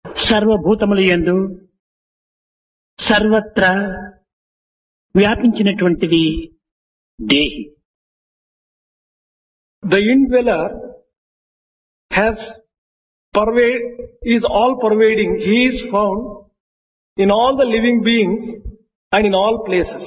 సర్వభూతముల యందు సర్వత్రా వ్యాపించినటువంటిది దేహి The indweller has pervade, is all pervading. He is found in all the living beings and in all places.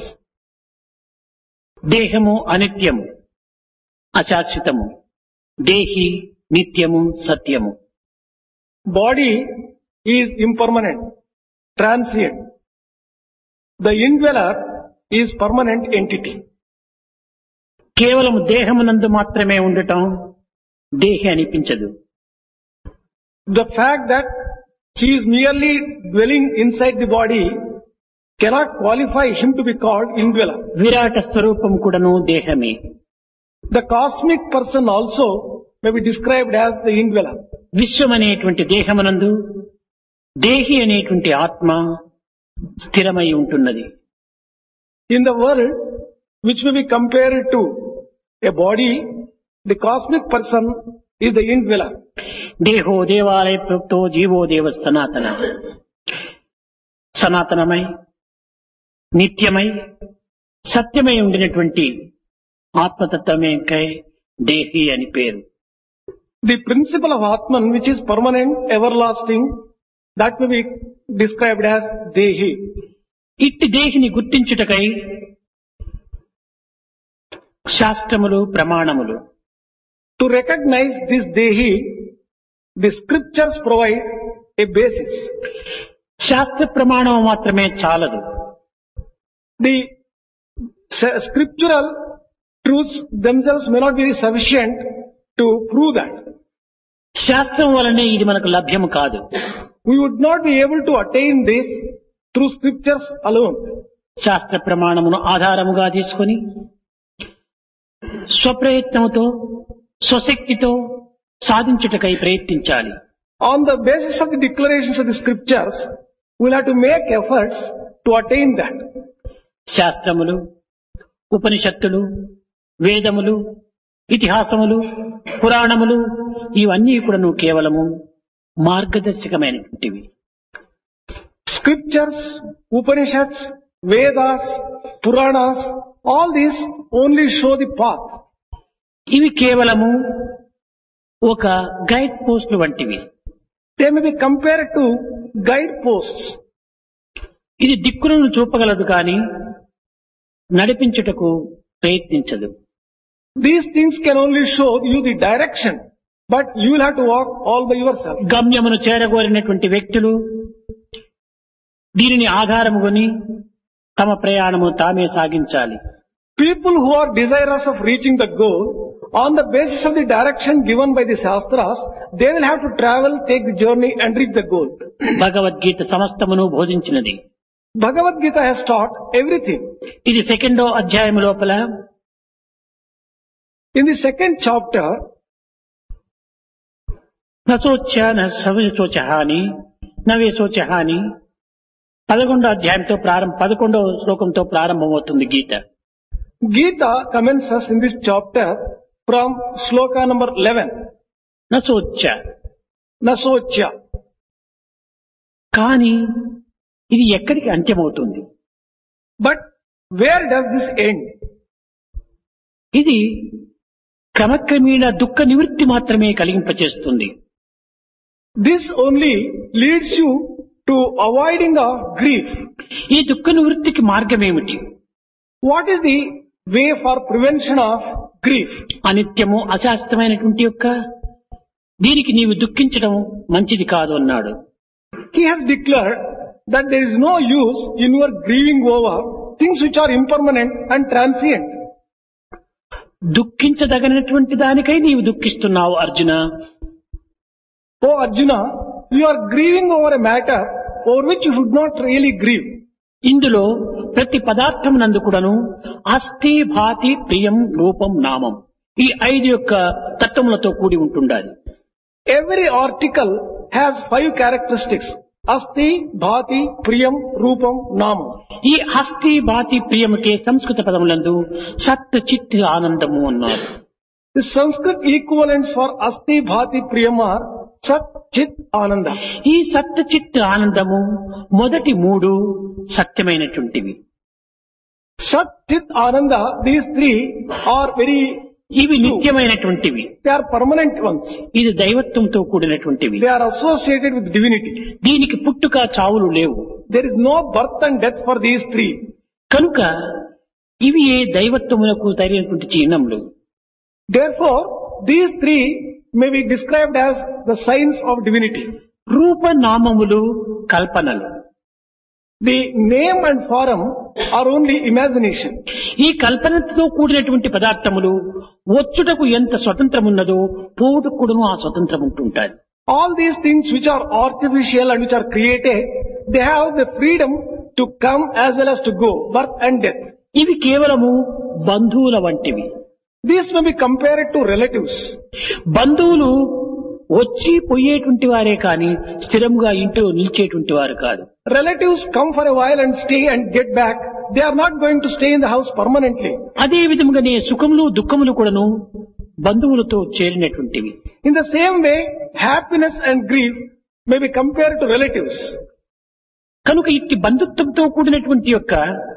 దేహము అనిత్యము అశాశ్వతము దేహి నిత్యము సత్యము Body is impermanent, transient. The indweller is permanent entity. కేవలం దేహమునందు మాత్రమే ఉండటం దేహి అనిపించదు The fact that he is merely dwelling inside the body cannot qualify him to be called indweller. విరాట స్వరూపం కూడాను దేహమే The cosmic person also may be described as the indweller. విశ్వం అనేటువంటి దేహమునందు దేహి అనేటువంటి ఆత్మ స్థిరమై ఉంటున్నది In the world, which may be compared to a body, the cosmic person is the indweller. దేహో దేవాలయ ప్రోక్తో జీవో దేవ సనాతన సనాతనమై నిత్యమై సత్యమై ఉండినటువంటి ఆత్మతత్వమే దేహి అని పేరు The principle of Atman, which is permanent, everlasting, that may be described as Dehi. ఇట్టి దేహిని గుర్తించుటకై శాస్త్రములు ప్రమాణములు To recognize this Dehi, the scriptures provide a basis. శాస్త్ర ప్రమాణం మాత్రమే చాలదు The s- scriptural truths themselves may not be sufficient to prove that. శాస్త్రం వలనే ఇది మనకు లభ్యము కాదు We would not be able to attain this through scriptures alone. శాస్త్ర ప్రమాణమును ఆధారముగా తీసుకొని స్వప్రయత్నముతో స్వశక్తితో సాధించుటకై ప్రయత్నించాలి On the basis of the declarations of the scriptures, we'll have to make efforts to attain that. శాస్త్రములు ఉపనిషత్తులు వేదములు ఇతిహాసములు పురాణములు ఇవన్నీ కూడాను కేవలము మార్గదర్శకమైనటువంటివి Scriptures, Upanishads, Vedas, Puranas, all these only show the path. ఇవి కేవలము ఒక గైడ్ పోస్టులు వంటివి They may be compared to guideposts. ఇది దిక్కులను చూపగలదు కానీ నడిపించుటకు ప్రయత్నించదు These things can only show you the direction, but you will have to walk all by yourself. గమ్యమును చేరగోరినటువంటి వ్యక్తులు దీనిని ఆధారముకొని తమ ప్రయాణము తామే సాగించాలి People who are desirous of reaching the goal, on the basis of the direction given by the Shastras, they will have to travel, take the journey and reach the goal. Bhagavad Gita సమస్తమును బోధించినది Bhagavad Gita has taught everything. ఇది సెకండో అధ్యాయం లోపల In the second chapter, నశోచ నశోచ అని నవేశోచ అని పదకొండో అధ్యాయంతో ప్రారంభ పదకొండవ శ్లోకంతో ప్రారంభమవుతుంది గీత Gita commences in this chapter from sloka number 11. నశోచ Nasocha. కానీ ఇది ఎక్కడికి అంత్యమవుతుంది But where does this end? ఇది క్రమక్రమేణ దుఃఖ నివృత్తి మాత్రమే కలిగింపచేస్తుంది This only leads you to avoiding of grief. ఈ దుఃఖ నివృత్తికి మార్గం ఏమిటి What is the way for prevention of grief? అనిత్యము అశాశ్వతమైనటువంటి యొక్క దీనికి నీవు దుఃఖించడం మంచిది కాదు అన్నాడు He has declared that there is no use in your grieving over things which are impermanent and transient. దుఃఖించదగినటువంటి దానికై నీవు దుఃఖిస్తున్నావు Arjuna Oh Arjuna, you are grieving over a matter over which you should not really grieve. ఇందులో ప్రతి పదార్థం నందు కూడాను అస్థి భాతి ప్రియం రూపం నామం ఈ ఐదు యొక్క తత్వములతో కూడి ఉంటుండాలి Every article has five characteristics. Asti, Bhati, Priyam, Rupam, Namam. ఈ హస్తి భాతి ప్రియముకే సంస్కృత పదములందు సత్ చిత్ ఆనందము అన్నారు The Sanskrit equivalents for Asti, Bhati, Priyam are Sat Chit Ananda. ఈ సత్య చిత్ ఆనందము మొదటి మూడు సత్యమైనటువంటివి Sat Chit Ananda, these three are very, ఇవి నిత్యమైనటువంటివి they are permanent ones. ఇది దైవత్వంతో కూడినటువంటివి They are associated with divinity. దీనికి పుట్టుక చావులు లేవు There is no birth and death for these three. కనుక ఇవి ఏ దైవత్వములకు తగినటువంటి చిహ్నములు Therefore, these three may be described as the signs of divinity. రూపనామములు కల్పనలు The name and form are only imagination. ఈ కల్పనతో కూడినటువంటి పదార్థములు వచ్చుటకు ఎంత స్వతంత్రం ఉన్నదో పోవుటకు కూడాను ఆ స్వతంత్రం ఉంటుంటాయి All these things which are artificial and which are created, they have the freedom to come as well as to go, birth and death. ఇవి కేవలము బంధువుల వంటివి These may be compared to relatives. బంధువులు వచ్చి పోయేటువంటి వారే కాని స్థిరంగా ఇంట్లో నిలిచేటువంటి వారు కాదు Relatives come for a while and stay and get back. They are not going to stay in the house permanently. అదే విధముగానే సుఖములు దుఃఖములు కూడాను బంధువులతో చేరినటువంటివి In the same way, happiness and grief may be compared to relatives. కనుక ఇట్టి బంధుత్వంతో కూడినటువంటి యొక్క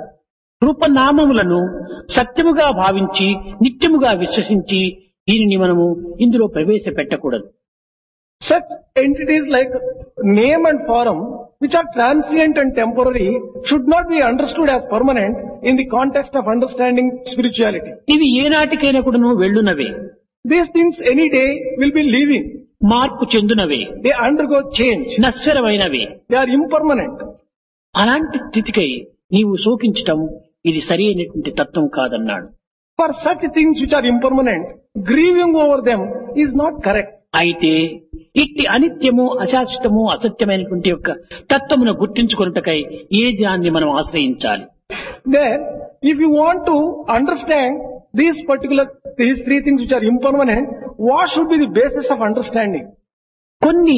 రూపనామములను సత్యముగా భావించి నిత్యముగా విశ్వసించి దీనిని మనము ఇందులో ప్రవేశపెట్టకూడదు Such entities like name and form, which are transient and temporary, should not be understood as permanent in the context of understanding spirituality. ఇవి ఏనాటికైనా కూడాను వెళ్ళునవే These things any day will be leaving. మార్పు చెందునవే They undergo change. నశ్వరమైనవే They are impermanent. అలాంటి స్థితికై నీవు శోకించటం ఇది సరి అయినటువంటి తత్వం కాదన్నాడు For such things which are impermanent, grieving over them is not correct. అయితే ఇట్టి అనిత్యము అశాశ్వతము అసత్యమైనటువంటి యొక్క తత్వమును గుర్తించుకొనుటకై ఏ దాన్ని మనం ఆశ్రయించాలి Then, if you want to understand these particular, these three things which are impermanent, what should be the basis of understanding? కొన్ని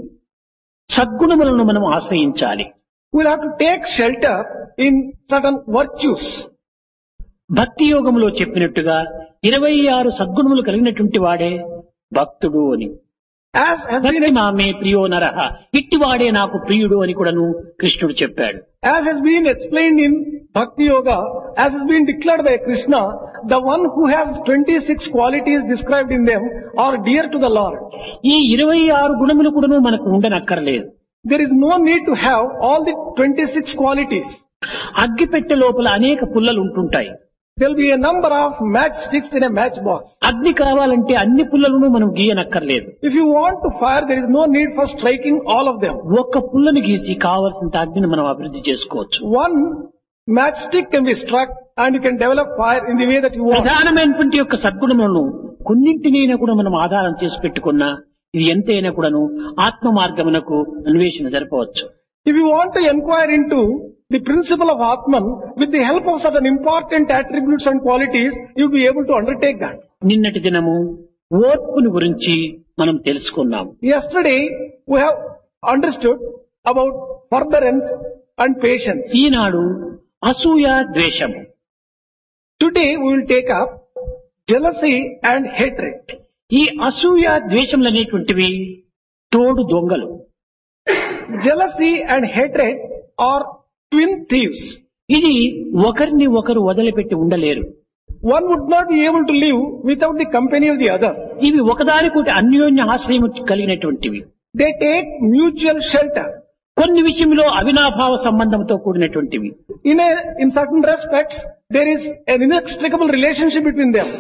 సద్గుణములను మనం ఆశ్రయించాలి We'll have to take shelter in certain virtues. భక్తి యోగములో చెప్పినట్టుగా ఇరవై ఆరు సద్గుణములు కలిగినటువంటి వాడే భక్తుడు అని As has been, భక్తి మామే ప్రియో నరహ ఇట్టివాడే నాకు ప్రియుడు అని కూడాను కృష్ణుడు చెప్పాడు as has been explained in Bhakti Yoga, as has been declared by Krishna, the one who has 26 qualities described in them are dear to the Lord. ఈ ఇరవై ఆరు గుణములు కూడాను మనకు ఉండనక్కర్లేదు There is no need to have all the 26 qualities. అగ్గిపెట్టె లోపల అనేక పుల్లలు ఉంటుంటాయి There will be a number of matchsticks in a matchbox. అగ్ని కావాలంటే అన్ని పుల్లలను మనం గీయనక్కర్లేదు If you want to fire, there is no need for striking all of them. ఒక్క పుల్లను గీసి కావలసినంత అగ్నిని మనం అభివృద్ధి చేసుకోవచ్చు One matchstick can be struck and you can develop fire in the way that you want. ప్రధానమైనటువంటి యొక్క సద్గుణములను కొన్నింటినైనా కూడా మనం ఆధారం చేసి పెట్టుకున్నా ఇది ఎంతైనా కూడాను ఆత్మ మార్గమునకు అన్వేషణ జరపవచ్చు If you want to inquire into the principle of Atman with the help of certain important attributes and qualities, you'll be able to undertake that. నిన్నటి దినము ఓర్పుని గురించి మనం తెలుసుకున్నాం Yesterday, we have understood about forbearance and patience. ఈనాడు అసూయ ద్వేషము Today, we will take up jealousy and hatred. ఈ అసూయ ద్వేషములు అనేటువంటివి తోడు దొంగలు Jealousy and hatred are twin thieves. ఇది ఒకరిని ఒకరు వదిలిపెట్టి ఉండలేరు One would not be able to live without the company of the other. ఇవి ఒకదానికొకటి అన్యోన్య ఆశ్రయం కలిగినటువంటివి They take mutual shelter. కొన్ని విషయంలో అవినాభావ సంబంధంతో కూడినటువంటివి In a, in certain respects, there is an inextricable relationship between them.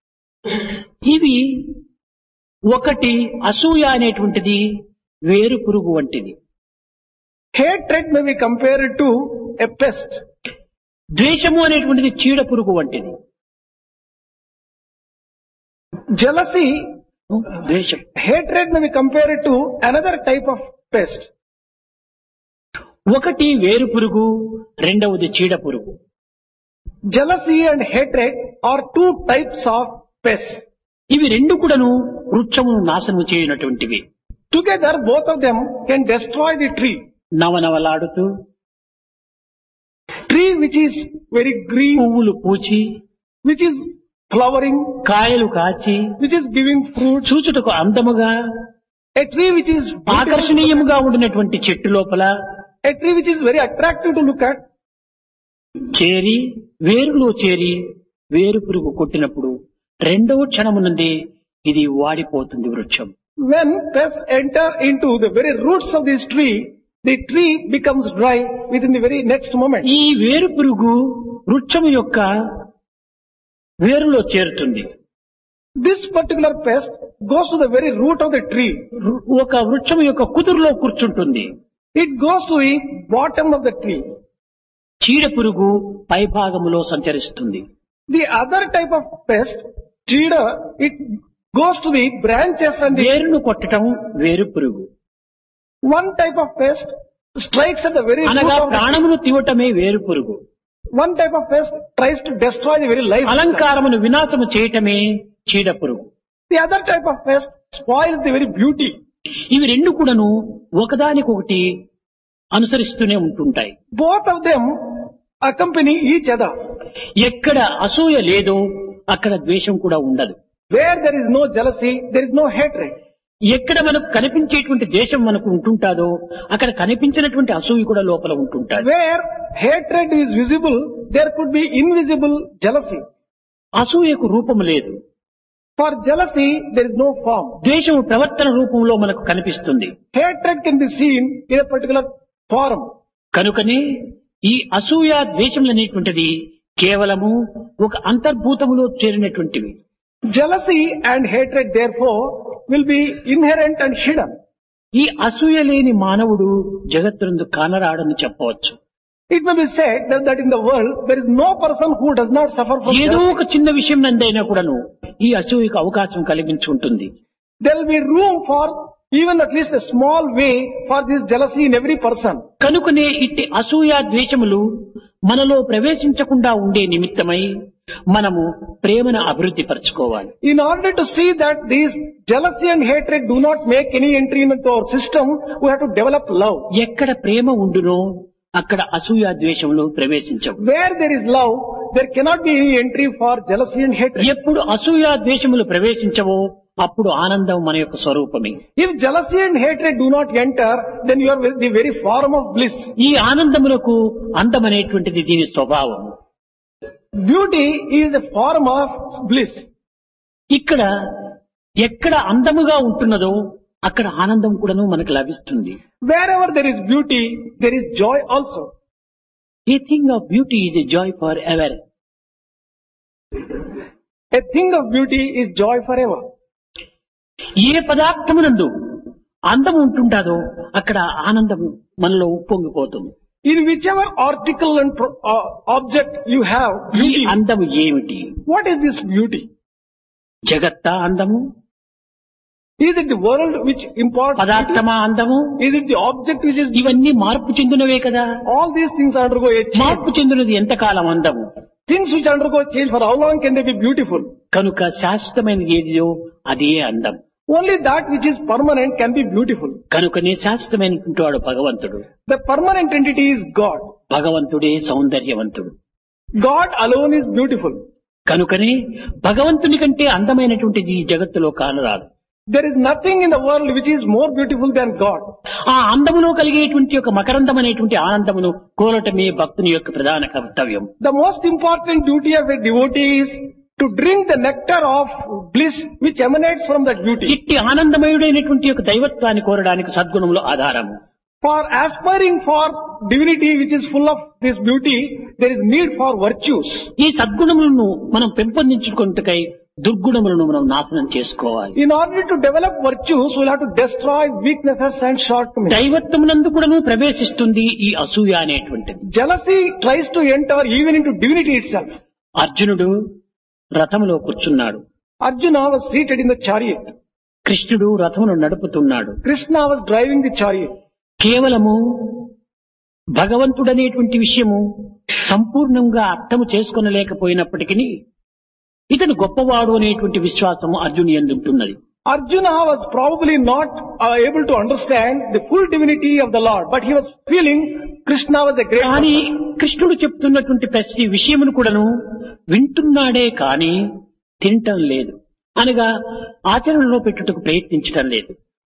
ఇవి ఒకటి అసూయ అనేటువంటిది వేరు పురుగు వంటిది Hatred may be compared to a pest. ద్వేషము అనేటువంటిది చీడ పురుగు వంటిది Jealousy, ద్వేషం hatred may be compared to another type of pest. ఒకటి వేరు పురుగు రెండవది చీడ పురుగు Jealousy and hatred are two types of pests. ఇవి రెండు కూడాను వృక్షమును నాశనము చేయనటువంటివి Together, both of them can destroy the tree. నవనవలాడుతూ Tree which is very green, పువ్వులు పూచి which is flowering, కాయలు కాచి which is giving fruit, చూచుటకు అందముగా A tree which is beautiful, ఆకర్షణీయముగా ఉండినటువంటి చెట్టు లోపల a tree which is very attractive to look at, చేరి వేరులో చేరి వేరు పురుగు కొట్టినప్పుడు రెండవ క్షణమునందే ఇది వాడిపోతుంది వృక్షం when pests enter into the very roots of this tree, the tree becomes dry within the very next moment. ఈ వేరు పురుగు వృక్షము యొక్క వేరులో చేరుతుంది This particular pest goes to the very root of the tree. రు- ఒక వృక్షం యొక్క కుదురులో కూర్చుంటుంది It goes to the bottom of the tree. చీడ పురుగు పైభాగములో సంచరిస్తుంది The other type of pest, cheetah, it goes to the branches and the వేరును కొట్టడం వేరు పురుగు one type of pest strikes at the very root అనగా of the tree. ప్రాణమును తివటమే వేరు పురుగు One type of pest tries to destroy the very life. itself. అలంకారమును వినాశము చేయటమే చీడ పురుగు The other type of pest spoils the very beauty. ఇవి రెండు కూడాను ఒకదానికొకటి అనుసరిస్తూనే ఉంటుంటాయి Both of them accompany each other. ఎక్కడ అసూయ లేదో అక్కడ ద్వేషం కూడా ఉండదు Where there is no jealousy, there is no hatred. ఎక్కడ మనకు కనిపించేటువంటి ద్వేషం మనకు ఉంటుంటాదో అక్కడ కనిపించినటువంటి అసూయ కూడా లోపల ఉంటుంటాడు Where hatred is visible, there could be invisible jealousy. అసూయకు రూపము లేదు For jealousy, there is no form. ద్వేషము ప్రవర్తన రూపంలో మనకు కనిపిస్తుంది Hatred can be seen in a particular form. కనుకనే ఈ అసూయ ద్వేషములు అనేటువంటిది కేవలము ఒక అంతర్భూతములో చేరినటువంటివి Jealousy and hatred, therefore, will be inherent and hidden. ఈ అసూయ లేని మానవుడు జగత్తునందు కానరాడని చెప్పవచ్చు It may be said that, that in the world, there is no person who does not suffer from ఏదో jealousy. ఒక చిన్న విషయం నందైనా కూడాను ఈ అసూయకు అవకాశం కలిగించి ఉంటుంది There will be room for even at least a small way for this jealousy in every person. కనుకనే ఇట్టి అసూయ ద్వేషములు మనలో ప్రవేశించకుండా ఉండే నిమిత్తమై మనము ప్రేమను అభివృద్ధి పరచుకోవాలి In order to see that these jealousy and hatred do not make any entry into our system, we have to develop love. ఎక్కడ ప్రేమ ఉండునో అక్కడ అసూయ ద్వేషములు ప్రవేశించవు Where there is love, there cannot be any entry for jealousy and hatred. ఎప్పుడు అసూయ ద్వేషములు ప్రవేశించవో అప్పుడు ఆనందం మన యొక్క స్వరూపమే If jealousy and hatred do not enter, then you are with the very form of bliss. ఈ ఆనందములకు అందం అనేటువంటిది దీని స్వభావం Beauty is a form of bliss. ఇక్కడ ఎక్కడ అందముగా ఉంటున్నదో అక్కడ ఆనందం కూడాను మనకు లభిస్తుంది Wherever there is beauty, there is joy also. A thing of beauty is a joy forever A thing of beauty is joy forever. ఏ పదార్థమునందు అందం ఉంటుంటాదో అక్కడ ఆనందం మనలో ఉప్పొంగిపోతుంది In whichever article and pro- uh, object you have ఈ beauty, అందము ఏమిటి what is this beauty? జగత్తా అందము Is it the world which imparts beauty? పదార్థమా అందము Is it the object which is ఇవన్నీ మార్పు చెందినవే కదా all these things undergo a change? మార్పు చెందినది ఎంతకాలం అందము Things which undergo change for how long can they be beautiful? కనుక శాశ్వతమైనది ఏదియో అదే అందం Only that which is permanent can be beautiful. కనుకనే శాశ్వతమైనటువంటి వాడు భగవంతుడు The permanent entity is God. భగవంతుడే సౌందర్యవంతుడు God alone is beautiful. కనుకనే భగవంతుని కంటే అందమైనటువంటిది ఈ జగత్తులో కానరాదు There is nothing in the world which is more beautiful than God. ఆ అందములో కలిగేటువంటి ఒక మకరందం అనేటువంటి ఆనందమును కోరటమే భక్తుని యొక్క ప్రధాన కర్తవ్యం The most important duty of a devotee is to drink the nectar of bliss which emanates from that beauty. ఇట్టి ఆనందమయుడైనటువంటి యొక్క దైవత్వాన్ని కోరడానికి సద్గుణములు ఆధారము For aspiring for divinity which is full of this beauty, there is need for virtues. ఈ సద్గుణములను మనం పెంపొందించుకుంటకై దుర్గుణములను మనం నాశనం చేసుకోవాలి In order to develop virtues, we'll have to destroy weaknesses and shortcomings. దైవత్వమునందు కూడాను ప్రవేశిస్తుంది ఈ అసూయ అనేటువంటిది Jealousy tries to enter even into divinity itself. అర్జునుడు రథములో కూర్చున్నాడు Arjuna was seated in the chariot. కృష్ణుడు రథమును నడుపుతున్నాడు Krishna was driving the chariot. కేవలము భగవంతుడనేటువంటి విషయము సంపూర్ణంగా అర్థము చేసుకొనలేకపోయినప్పటికీ ఇతను గొప్పవాడు అనేటువంటి విశ్వాసము అర్జుని ఎందుంటున్నది Arjuna was probably not uh, able to understand the full divinity of the Lord, but he was feeling Krishna was a great కానీ person. కృష్ణుడు చెప్తున్నటువంటి ప్రతి విషయమును కూడాను వింటున్నాడే కానీ తినటం లేదు అనగా ఆచరణలో పెట్టుటకు ప్రయత్నించటం లేదు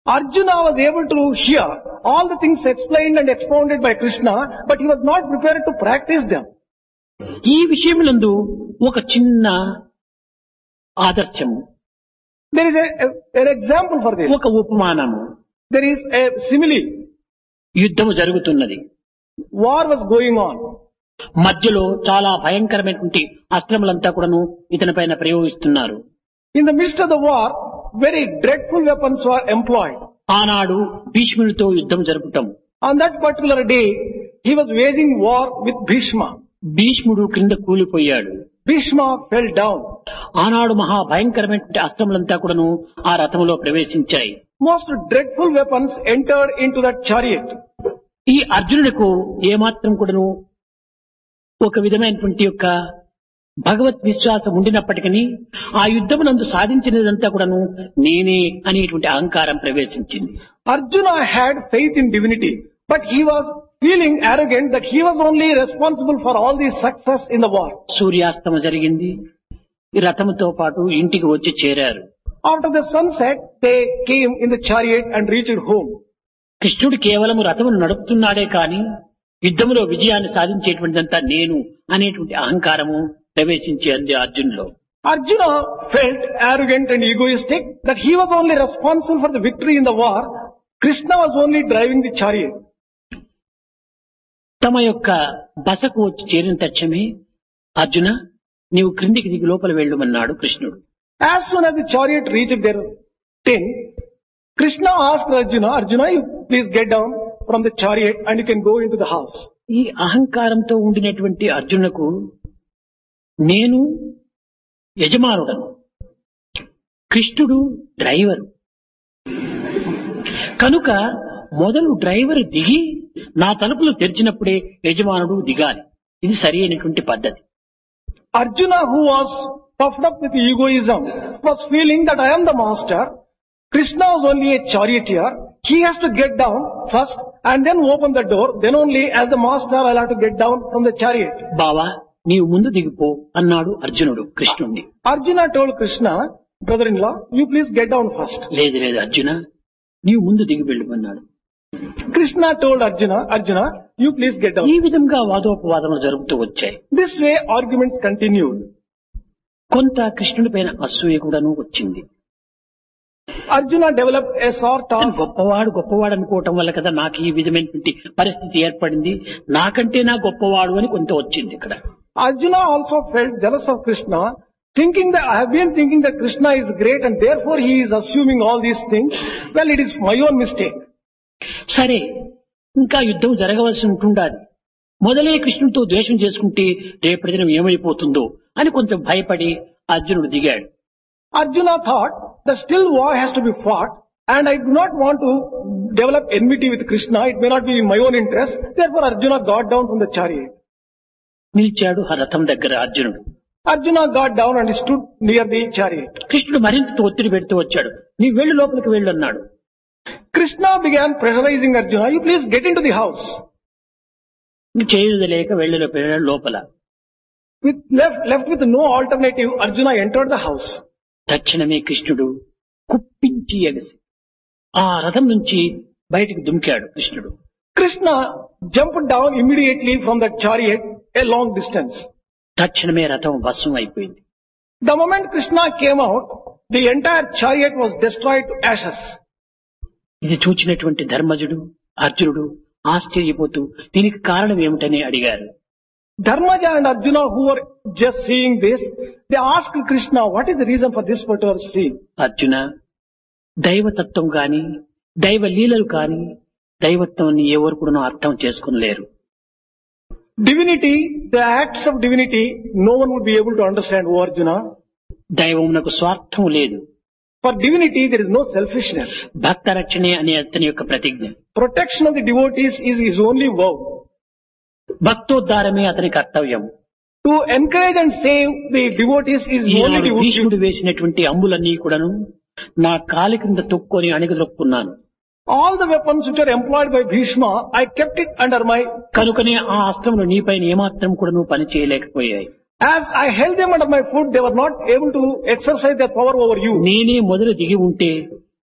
Arjuna was able to hear all the things explained and expounded by Krishna, but he was not prepared to practice them. ఈ విషయములందు ఒక చిన్న ఆదర్శము There is a, a- an example for this. ఒక ఉపమానము There is a simile. యుద్ధము జరుగుతున్నది War was going on. మధ్యలో చాలా భయంకరమైనటువంటి అస్త్రములంతా కూడాను ఇతని పైన ప్రయోగిస్తున్నారు In the midst of the war, very dreadful weapons were employed. ఆనాడు భీష్మునితో యుద్ధం జరుపుతాం On that particular day, he was waging war with Bhishma. భీష్ముడు క్రింద కూలిపోయాడు Bhishma fell down. ఆనాడు మహా భయంకరమైనటువంటి అస్త్రములంతా కూడాను ఆ రథములో ప్రవేశించాయి Most dreadful weapons entered into that chariot. ఈ అర్జునుడికు ఏమాత్రం కూడాను ఒక విధమైనటువంటి యొక్క భగవత్ విశ్వాసం ఉండినప్పటికీ ఆ యుద్ధమునందు సాధించినదంతా కూడాను నేనే అనేటువంటి అహంకారం ప్రవేశించింది Arjuna had faith in divinity, but he was feeling arrogant that he was only responsible for all the success in the war. సూర్యాస్తమ జరిగింది ఈ రథముతో పాటు ఇంటికి వచ్చి చేరారు After the sunset, they came in the chariot and reached home. కృష్ణుడు కేవలము రథమును నడుపుతున్నాడే కాని యుద్ధములో విజయాన్ని సాధించేటువంటిదంతా నేను అనేటువంటి అహంకారము ప్రవేశించి అంది అర్జునులో Arjuna felt arrogant and egoistic that he was only responsible for the victory in the war. Krishna was only driving the chariot. తమ యొక్క బసకు వచ్చి చేరిన తక్షణమే అర్జున నీవు క్రిందికి దిగి లోపల వెళ్ళమన్నాడు కృష్ణుడు As soon as the chariot reached their tent, Krishna asked Arjuna, Arjuna, you please get down from the chariot and you can go into the house. ఈ అహంకారంతో ఉండినటువంటి అర్జునుకు నేను యజమానుడను కృష్ణుడు డ్రైవరు కనుక మొదలు డ్రైవర్ దిగి నా తలుపులు తెరిచినప్పుడే యజమానుడు దిగాలి ఇది సరి అయినటువంటి పద్ధతి Arjuna, who was puffed up with egoism, was feeling that I am the master. Krishna was only a charioteer. He has to get down first and then open the door. Then only as the master I'll have to get down from the chariot. బావా నీవు ముందు దిగిపో అన్నాడు అర్జునుడు కృష్ణుణ్ణి Arjuna told Krishna, brother-in-law, you please get down first. లేదు లేదు అర్జున నీవు ముందు దిగి వెళ్ళమన్నాడు Krishna told Arjuna, Arjuna, you please get down. ఈ విధంగా వాదోపవాదములు జరుగుతూ వచ్చాయి This way arguments continued. కొంత కృష్ణుడి పైన అసూయ కూడాను వచ్చింది Arjuna developed a sort అతను of గొప్పవాడు గొప్పవాడు అనుకోవటం వల్ల కదా నాకు ఈ విధమైనటువంటి పరిస్థితి ఏర్పడింది నాకంటే నా గొప్పవాడు అని కొంత వచ్చింది ఇక్కడ Arjuna also felt jealous of Krishna, thinking that I have been thinking that Krishna is great and therefore he is assuming all these things. Well, it is my own mistake. సరే ఇంకా యుద్ధం జరగవలసి ఉంటుండాలి మొదలే కృష్ణుడితో ద్వేషం చేసుకుంటే రేపటి దినం ఏమైపోతుందో అని కొంచెం భయపడి అర్జునుడు దిగాడు Arjuna thought that still war has to be fought and I do not want to develop enmity with Krishna. It may not be in my own interest. Therefore Arjuna got down from the chariot. నిలిచాడు ఆ రథం దగ్గర అర్జునుడు Arjuna got down and stood near the chariot. కృష్ణుడు మరింత ఒత్తిడి పెడుతూ వచ్చాడు నీ వెళ్ళు లోపలికి వెళ్ళు అన్నాడు Krishna began pressurizing Arjuna, you please get into the house. చేయలేక వెళ్ళలో వెళ్ళాడు లోపల With left, left with no alternative, Arjuna entered the house. తక్షణమే కృష్ణుడు కుప్పించి ఎగసి ఆ రథం నుంచి బయటికి దుమికాడు కృష్ణుడు Krishna jumped down immediately from that chariot a long distance. తక్షణమే రథం భస్మం అయిపోయింది The moment Krishna came out, the entire chariot was destroyed to ashes. ఇది చూచినటువంటి ధర్మజుడు అర్జునుడు ఆశ్చర్యపోతూ దీనికి కారణం ఏమిటని అడిగారు Dharmaja and Arjuna who were just seeing this, they asked Krishna, what is the reason for this particular scene? Arjuna దైవతత్వం కాని దైవ లీలలు కాని దైవత్వాన్ని ఎవరు కూడా అర్థం చేసుకునలేరు Divinity, the acts of divinity, no one would be able to understand, O Arjuna. దైవమునకు స్వార్థం లేదు For divinity, there is no selfishness. భక్త రక్షణే అనే అతని యొక్క ప్రతిజ్ఞ Protection of the devotees is his only vow. భక్తోద్ధారమే అతని కర్తవ్యం To encourage and save the devotees is only Eenadu the భీష్ముడు వేసినటువంటి అంబులన్నీ కూడాను నా కాలి కింద తొక్కుని అణిగదొక్కున్నాను All the weapons which are employed by Bhishma, I kept it under my, కనుకనే ఆ అస్త్రములు నీపైన ఏమాత్రం కూడాను పని చేయలేకపోయాయి as I held them under my foot, they were not able to exercise their power over you. నేనే మొదలు దిగి ఉంటే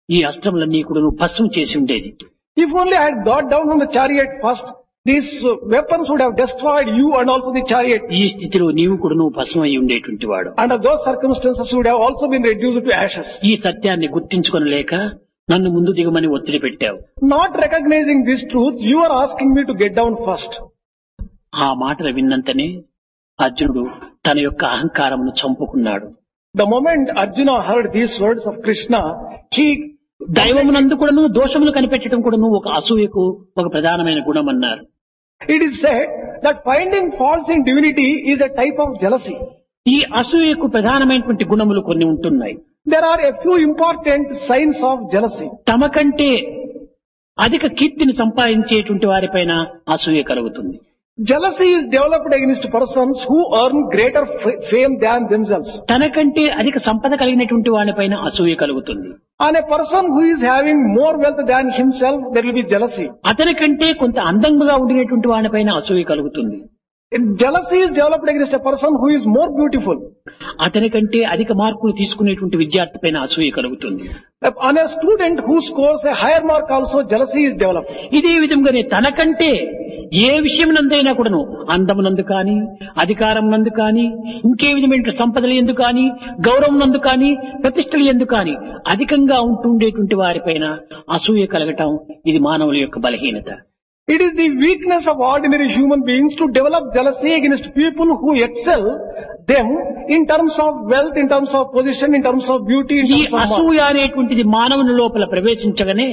ఈ అస్త్రములన్నీ కూడా నువ్వు భస్మం చేసి ఉండేది If only I had got down from the chariot first, these uh, weapons would have destroyed you and also the chariot. ఈ స్థితిలో నీవు కూడా నువ్వు భస్మం అయి ఉండేటువంటి వాడు Under those circumstances, you would have also been reduced to ashes. ఈ సత్యాన్ని గుర్తించుకొనలేక నన్ను ముందు దిగమని ఒత్తిడి పెట్టావు Not recognizing this truth, you are asking me to get down first. ఆ మాటలు విన్నంతనే అర్జునుడు తన యొక్క అహంకారమును చంపుకున్నాడు The moment Arjuna heard these words of Krishna, he దైవమునందు కూడాను దోషములు కనిపెట్టడం కూడాను ఒక అసూయకు ఒక ప్రధానమైన గుణం అన్నారు It is said that finding faults in divinity is a type of jealousy. ఈ అసూయకు ప్రధానమైనటువంటి గుణములు కొన్ని ఉంటున్నాయి There are a few important signs of jealousy. తమ కంటే అధిక కీర్తిని సంపాదించేటువంటి వారిపైన అసూయ కలుగుతుంది Jealousy is developed against persons who earn greater f- fame than themselves. తనకంటే అధిక సంపద కలిగినటువంటి వారిపైన అసూయ కలుగుతుంది On a person who is having more wealth than himself, there will be jealousy. అతని కంటే కొంత అందంగా ఉండినటువంటి వాడిపైన అసూయ కలుగుతుంది Jealousy is developed against a person who is more beautiful. అతని కంటే అధిక మార్కులు తీసుకునేటువంటి విద్యార్థి పైన అసూయ కలుగుతుంది On a student who scores a higher mark also, jealousy is developed. ఇదే విధంగానే తనకంటే ఏ విషయం నందైనా కూడాను అందమునందు కానీ అధికారం నందు కానీ ఇంకే విధమైన సంపదలు ఎందు కానీ గౌరవం నందు కానీ ప్రతిష్టలు ఎందు కానీ అధికంగా ఉంటుండేటువంటి వారిపైన అసూయ కలగటం ఇది మానవుల యొక్క బలహీనత It is the weakness of ordinary human beings to develop jealousy against people who excel them in terms of wealth, in terms of position, in terms of beauty, in ఈ terms of mark. అసూయ అనేటువంటిది మానవుని లోపల ప్రవేశించగానే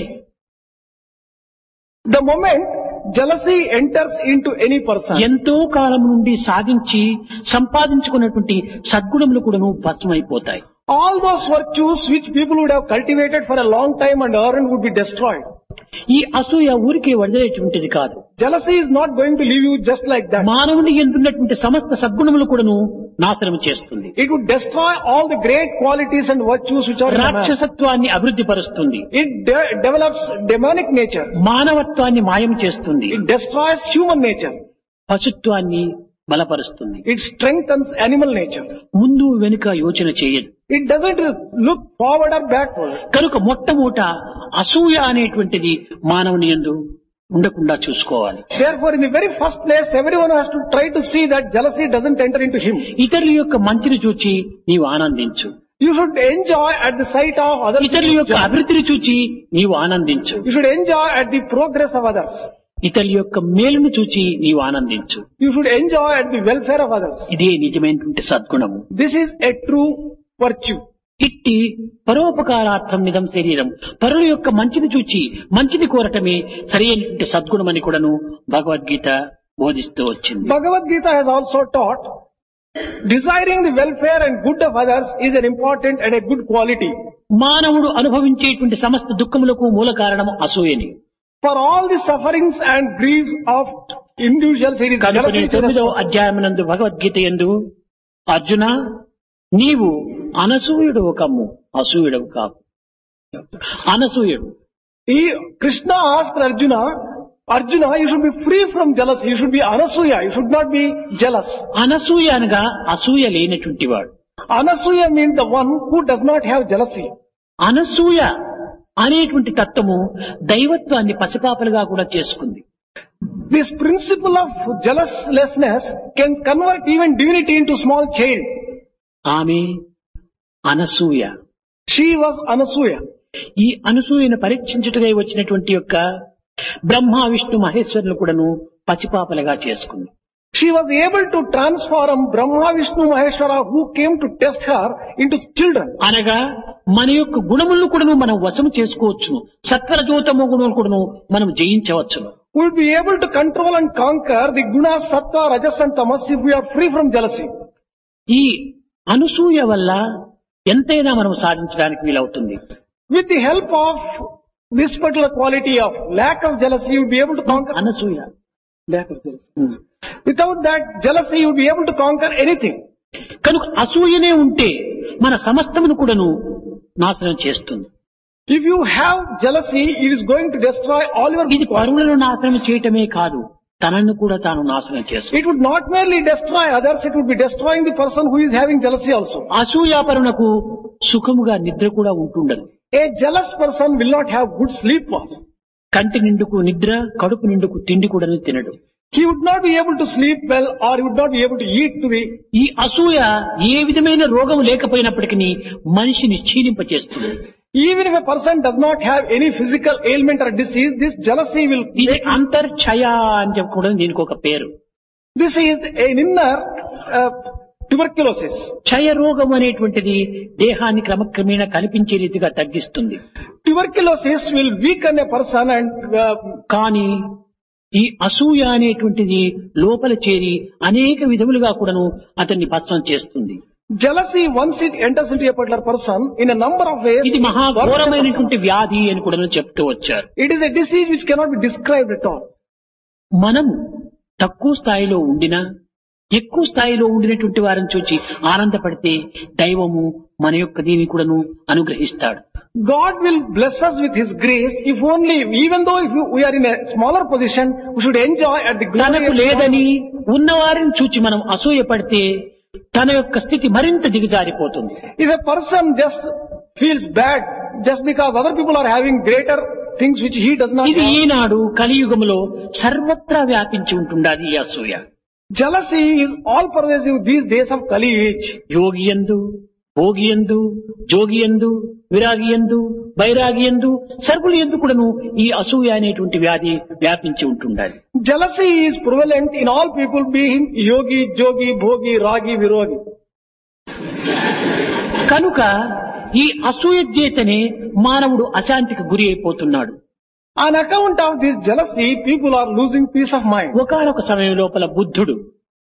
The moment jealousy enters into any person, ఎంతో కాలం నుండి సాధించి సంపాదించుకున్నటువంటి సద్గుణములు కూడాను భస్మైపోతాయి all those virtues which people would have cultivated for a long time and earned would be destroyed. ఈ అసూయ ఊరికే వదిలేటువంటిది కాదు Jealousy is not going to leave you just like that. మానవుని ఎందున్నటువంటి సమస్త సద్గుణములు కూడాను నాశనం చేస్తుంది It would destroy all the great qualities and virtues which are in a man. రాక్షసత్వాన్ని అభివృద్ధి పరుస్తుంది It de- develops demonic nature. మానవత్వాన్ని మాయం చేస్తుంది It destroys human nature. పశుత్వాన్ని బలపరుస్తుంది It strengthens animal nature. ముందు వెనుక యోచన చేయదు It doesn't look forward or backward. కనుక మొట్టమొదట అసూయ అనేటువంటిది మానవుని ఎందు ఉండకుండా చూసుకోవాలి Therefore, in the very first place, everyone has to try to see that jealousy doesn't enter into him. ఇతరుల యొక్క మంచిని చూచి నీవు ఆనందించు You should enjoy at the sight of other ఇతరుల people's యొక్క joy. అభివృద్ధిని చూచి నీవు ఆనందించు You should enjoy at the progress of others. ఇతరుల యొక్క మేలును చూచి నీవు ఆనందించు You should enjoy at the welfare of others. ఇదే నిజమైనటువంటి సద్గుణము This is a true virtue. ఇట్టి పరోపకారార్థం నిజం శరీరం పరుల యొక్క మంచిని చూచి మంచిని కోరటమే సరైనటువంటి సద్గుణమని కూడాను భగవద్గీత బోధిస్తూ వచ్చింది Bhagavad Gita has also taught desiring the welfare and good of others is an important and a good quality. మానవుడు అనుభవించేటువంటి సమస్త దుఃఖములకు మూల కారణము అసూయని For all the sufferings and griefs of individuals, it is కనుక jealousy నేను which is తొమ్మిదవ అధ్యాయమునందు భగవద్గీత ఎందు అర్జున నీవు అనసూయుడు ఒకమ్ము అసూయుడవు కాకు అనసూయుడు He, Krishna asked Arjuna, Arjuna, you should be free from jealousy. You should be anasuya. You should not be jealous. Anasuya అనగా అసూయ లేనటువంటి వాడు Anasuya means the one who does not have jealousy. Anasuya అనేటువంటి తత్వము దైవత్వాన్ని పసిపాపలుగా కూడా చేసుకుంది This principle of jealouslessness can convert even divinity into small child. ఆమె అనసూయ She was Anasuya. ఈ అనసూయను పరీక్షించుటకై వచ్చినటువంటి యొక్క బ్రహ్మ విష్ణు మహేశ్వరులు కూడాను పసిపాపలుగా చేసుకుంది She was able to transform Brahma, Vishnu, Maheshwara who came to test her into children. అనగా మన యొక్క గుణములను కూడాను మనం వశము చేసుకోవచ్చును సత్వరజోతమ గుణములు కూడాను మనం జయించవచ్చును We will be able to control and conquer the guna, sattva, rajas and tamas if we are free from jealousy. ఈ అనసూయ వల్ల ఎంతైనా మనం సాధించడానికి వీలవుతుంది With the help of this particular quality of lack of jealousy, you will be able to conquer Anasuya lack of jealousy. Without that jealousy, you will be able to conquer anything. కనుక అసూయనే ఉంటే మన సమస్తమును కూడాను నాశనం చేస్తుంది If you have jealousy, it is going to destroy all your ఇది good qualities. పరువులను నాశనం చేయటమే కాదు తనను కూడా తాను నాశనం చేస్తుంది It would not merely destroy others, it would be destroying the person who is having jealousy also. అసూయాపరునకు సుఖముగా నిద్ర కూడా ఉంటుండదు A jealous person will not have good sleep also. కంటి నిండుకు నిద్ర కడుపు నిండుకు తిండి కూడా తినడు He would not be able to sleep well or he would not be able to eat to be. ఈ అసూయ ఏ విధమైన రోగం లేకపోయినప్పటికీ మనిషిని క్షీణింపచేస్తుంది Even if a person does not have any physical ailment or disease, this jealousy will ఇది అంతర్ఛయ అని చెప్పకూడదు దీనికి ఒక పేరు This is an inner uh, tuberculosis. క్షయ రోగం అనేటువంటిది దేహాన్ని క్రమక్రమేణా కనిపించే రీతిగా తగ్గిస్తుంది Tuberculosis will weaken a person and uh, కానీ ఈ అసూయ అనేటువంటిది లోపల చేరి అనేక విధములుగా కూడాను అతన్ని భస్మం చేస్తుంది jealousy once it enters into a particular person in a number of ways. ఇది it works a person. మహాఘోరమైనటువంటి వ్యాధి అని కూడా చెప్తూ వచ్చారు It is a disease which cannot be described at all. మనము తక్కువ స్థాయిలో ఉండినా ఎక్కువ స్థాయిలో ఉండినటువంటి వారిని చూచి ఆనందపడితే దైవము మన యొక్క దీని కూడాను అనుగ్రహిస్తాడు God will bless us with His grace if only, even though if we are in a smaller position, we should enjoy at the glory తనకు of God. లేదని ఉన్నవారిని చూచి మనం అసూయ పడితే తన యొక్క స్థితి మరింత దిగజారిపోతుంది If a person just feels bad just because other people are having greater things which he does not ఇది have, ఈనాడు కలియుగములో సర్వత్రా వ్యాపించి ఉంటుండాది ఈ అసూయ jealousy is all pervasive these days of Kali age. యోగియందు భోగియందు జోగియందు విరాగియందు బైరాగియందు సర్వులు ఎందు కూడాను ఈ అసూయ అనేటువంటి వ్యాధి వ్యాపించి ఉంటుండాలి Jealousy is prevalent in all people being yogi, jogi, bhogi, ragi, virogi. కనుక ఈ అసూయ చేతనే మానవుడు అశాంతికి గురి అయిపోతున్నాడు On account of this jealousy, people are losing peace of mind. ఒకనొక సమయం లోపల బుద్ధుడు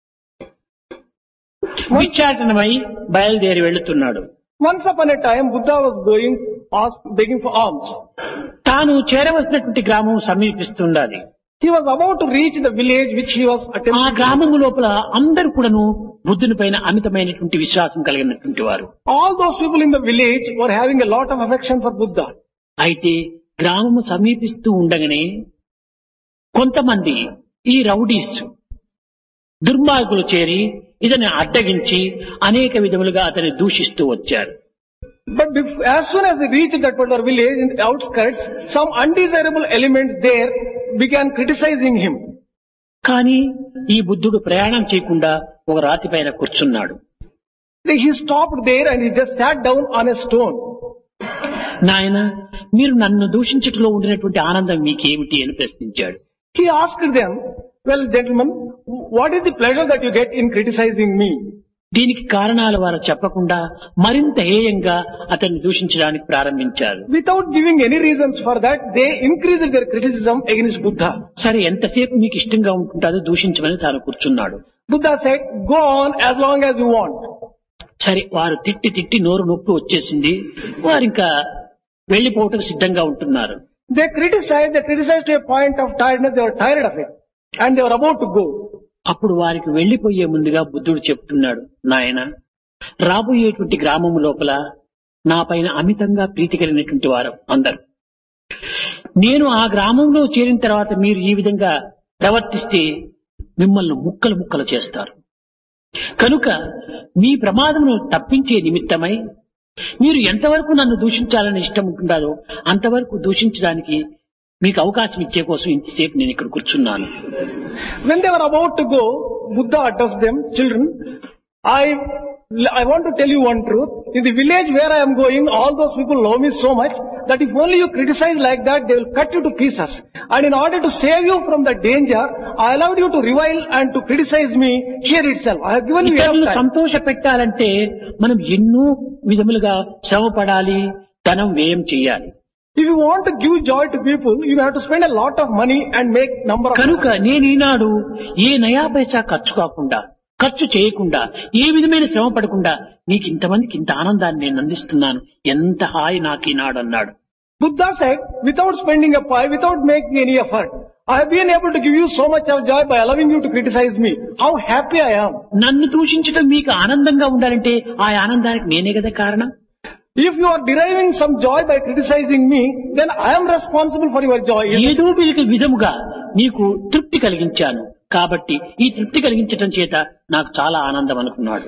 విచ్చాటనమై బయలుదేరి వెళుతున్నాడు Once upon a time, Buddha was going, ask, begging for alms. తాను చేరవలసినటువంటి గ్రామం సమీపిస్తుండాలి He was about to reach the village which he was ఆ attempting. గ్రామం లోపల అందరూ కూడాను బుద్ధుని పైన అమితమైనటువంటి విశ్వాసం కలిగినటువంటి వారు All those people in the village were having a lot of affection for Buddha. అయితే గ్రామము సమీపిస్తూ ఉండగానే కొంతమంది ఈ రౌడీస్ దుర్మార్గులు చేరి ఇతని అడ్డగించి అనేక విధములుగా అతన్ని దూషిస్తూ వచ్చారు But bef- as soon as they reached that particular village in the outskirts, some undesirable elements there began criticizing him. కానీ ఈ బుద్ధుడు ప్రయాణం చేయకుండా ఒక రాతి పైన కూర్చున్నాడు Then He stopped there and he just sat down on a stone. నాయన మీరు నన్ను దూషించటంలో ఉండినటువంటి ఆనందం మీకేమిటి అని ప్రశ్నించాడు He asked them, well gentlemen, what is the pleasure that you get in criticizing me? దీనికి కారణాల వారు చెప్పకుండా మరింత హేయంగా అతన్ని దూషించడానికి ప్రారంభించారు Without giving any reasons for that, they increased their criticism against Buddha. సరే ఎంతసేపు మీకు ఇష్టంగా ఉంటుందో దూషించమని తాను కూర్చున్నాడు Buddha said, go on as long as you want. సరే వారు తిట్టి తిట్టి నోరు నొప్పి వచ్చేసింది వారు ఇంకా వెళ్లిపోవటం సిద్ధంగా ఉంటున్నారు They criticized, they criticized to a point of tiredness, they were tired of it. And they were about to go. అప్పుడు వారికి వెళ్లిపోయే ముందుగా బుద్ధుడు చెప్తున్నాడు నాయన రాబోయేటువంటి గ్రామం లోపల నా పైన అమితంగా ప్రీతి కలిగినటువంటి వారు అందరు నేను ఆ గ్రామంలో చేరిన తర్వాత మీరు ఈ విధంగా ప్రవర్తిస్తే మిమ్మల్ని ముక్కలు ముక్కలు చేస్తారు కనుక మీ ప్రమాదమును తప్పించే నిమిత్తమై మీరు ఎంతవరకు నన్ను దూషించాలని ఇష్టం ఉంటుందో అంతవరకు దూషించడానికి మీకు అవకాశం ఇచ్చే కోసం ఇంతసేపు నేను ఇక్కడ కూర్చున్నాను When they were about to go, Buddha addressed them, children, I, I want to tell you one truth. In the village where I am going, all those people love me so much that if only you criticize like that, they will cut you to pieces. And in order to save you from the danger, I allowed you to revile and to criticize me here itself. I have given you ఇతరులను enough time. సంతోష పెట్టాలంటే మనం ఎన్నో విధములుగా శ్రమ పడాలి ధనం వ్యయం చేయాలి If you want to give joy to people, you have to spend a lot of money and make number of కనుక నేను ఈనాడు ఏ నయా పైసా ఖర్చు కాకుండా ఖర్చు చేయకుండా ఏ విధమైన శ్రమ పడకుండా నీకు ఇంతమందికి ఇంత ఆనందాన్ని నేను అందిస్తున్నాను ఎంత హాయి నాకు ఈనాడు అన్నాడు Buddha said, without spending a pie, without making any effort, I have been able to give you so much of joy by allowing you to criticize me. How happy I am. నన్ను దూషించడం మీకు ఆనందంగా ఉండాలంటే ఆ ఆనందానికి నేనే కదా కారణం If you are deriving some joy by criticizing me, then I am responsible for your joy. isn't it? ఏదో వీరికి విధముగా నీకు తృప్తి కలిగించాను కాబట్టి ఈ తృప్తి కలిగించటం చేత నాకు చాలా ఆనందం అనుకున్నాడు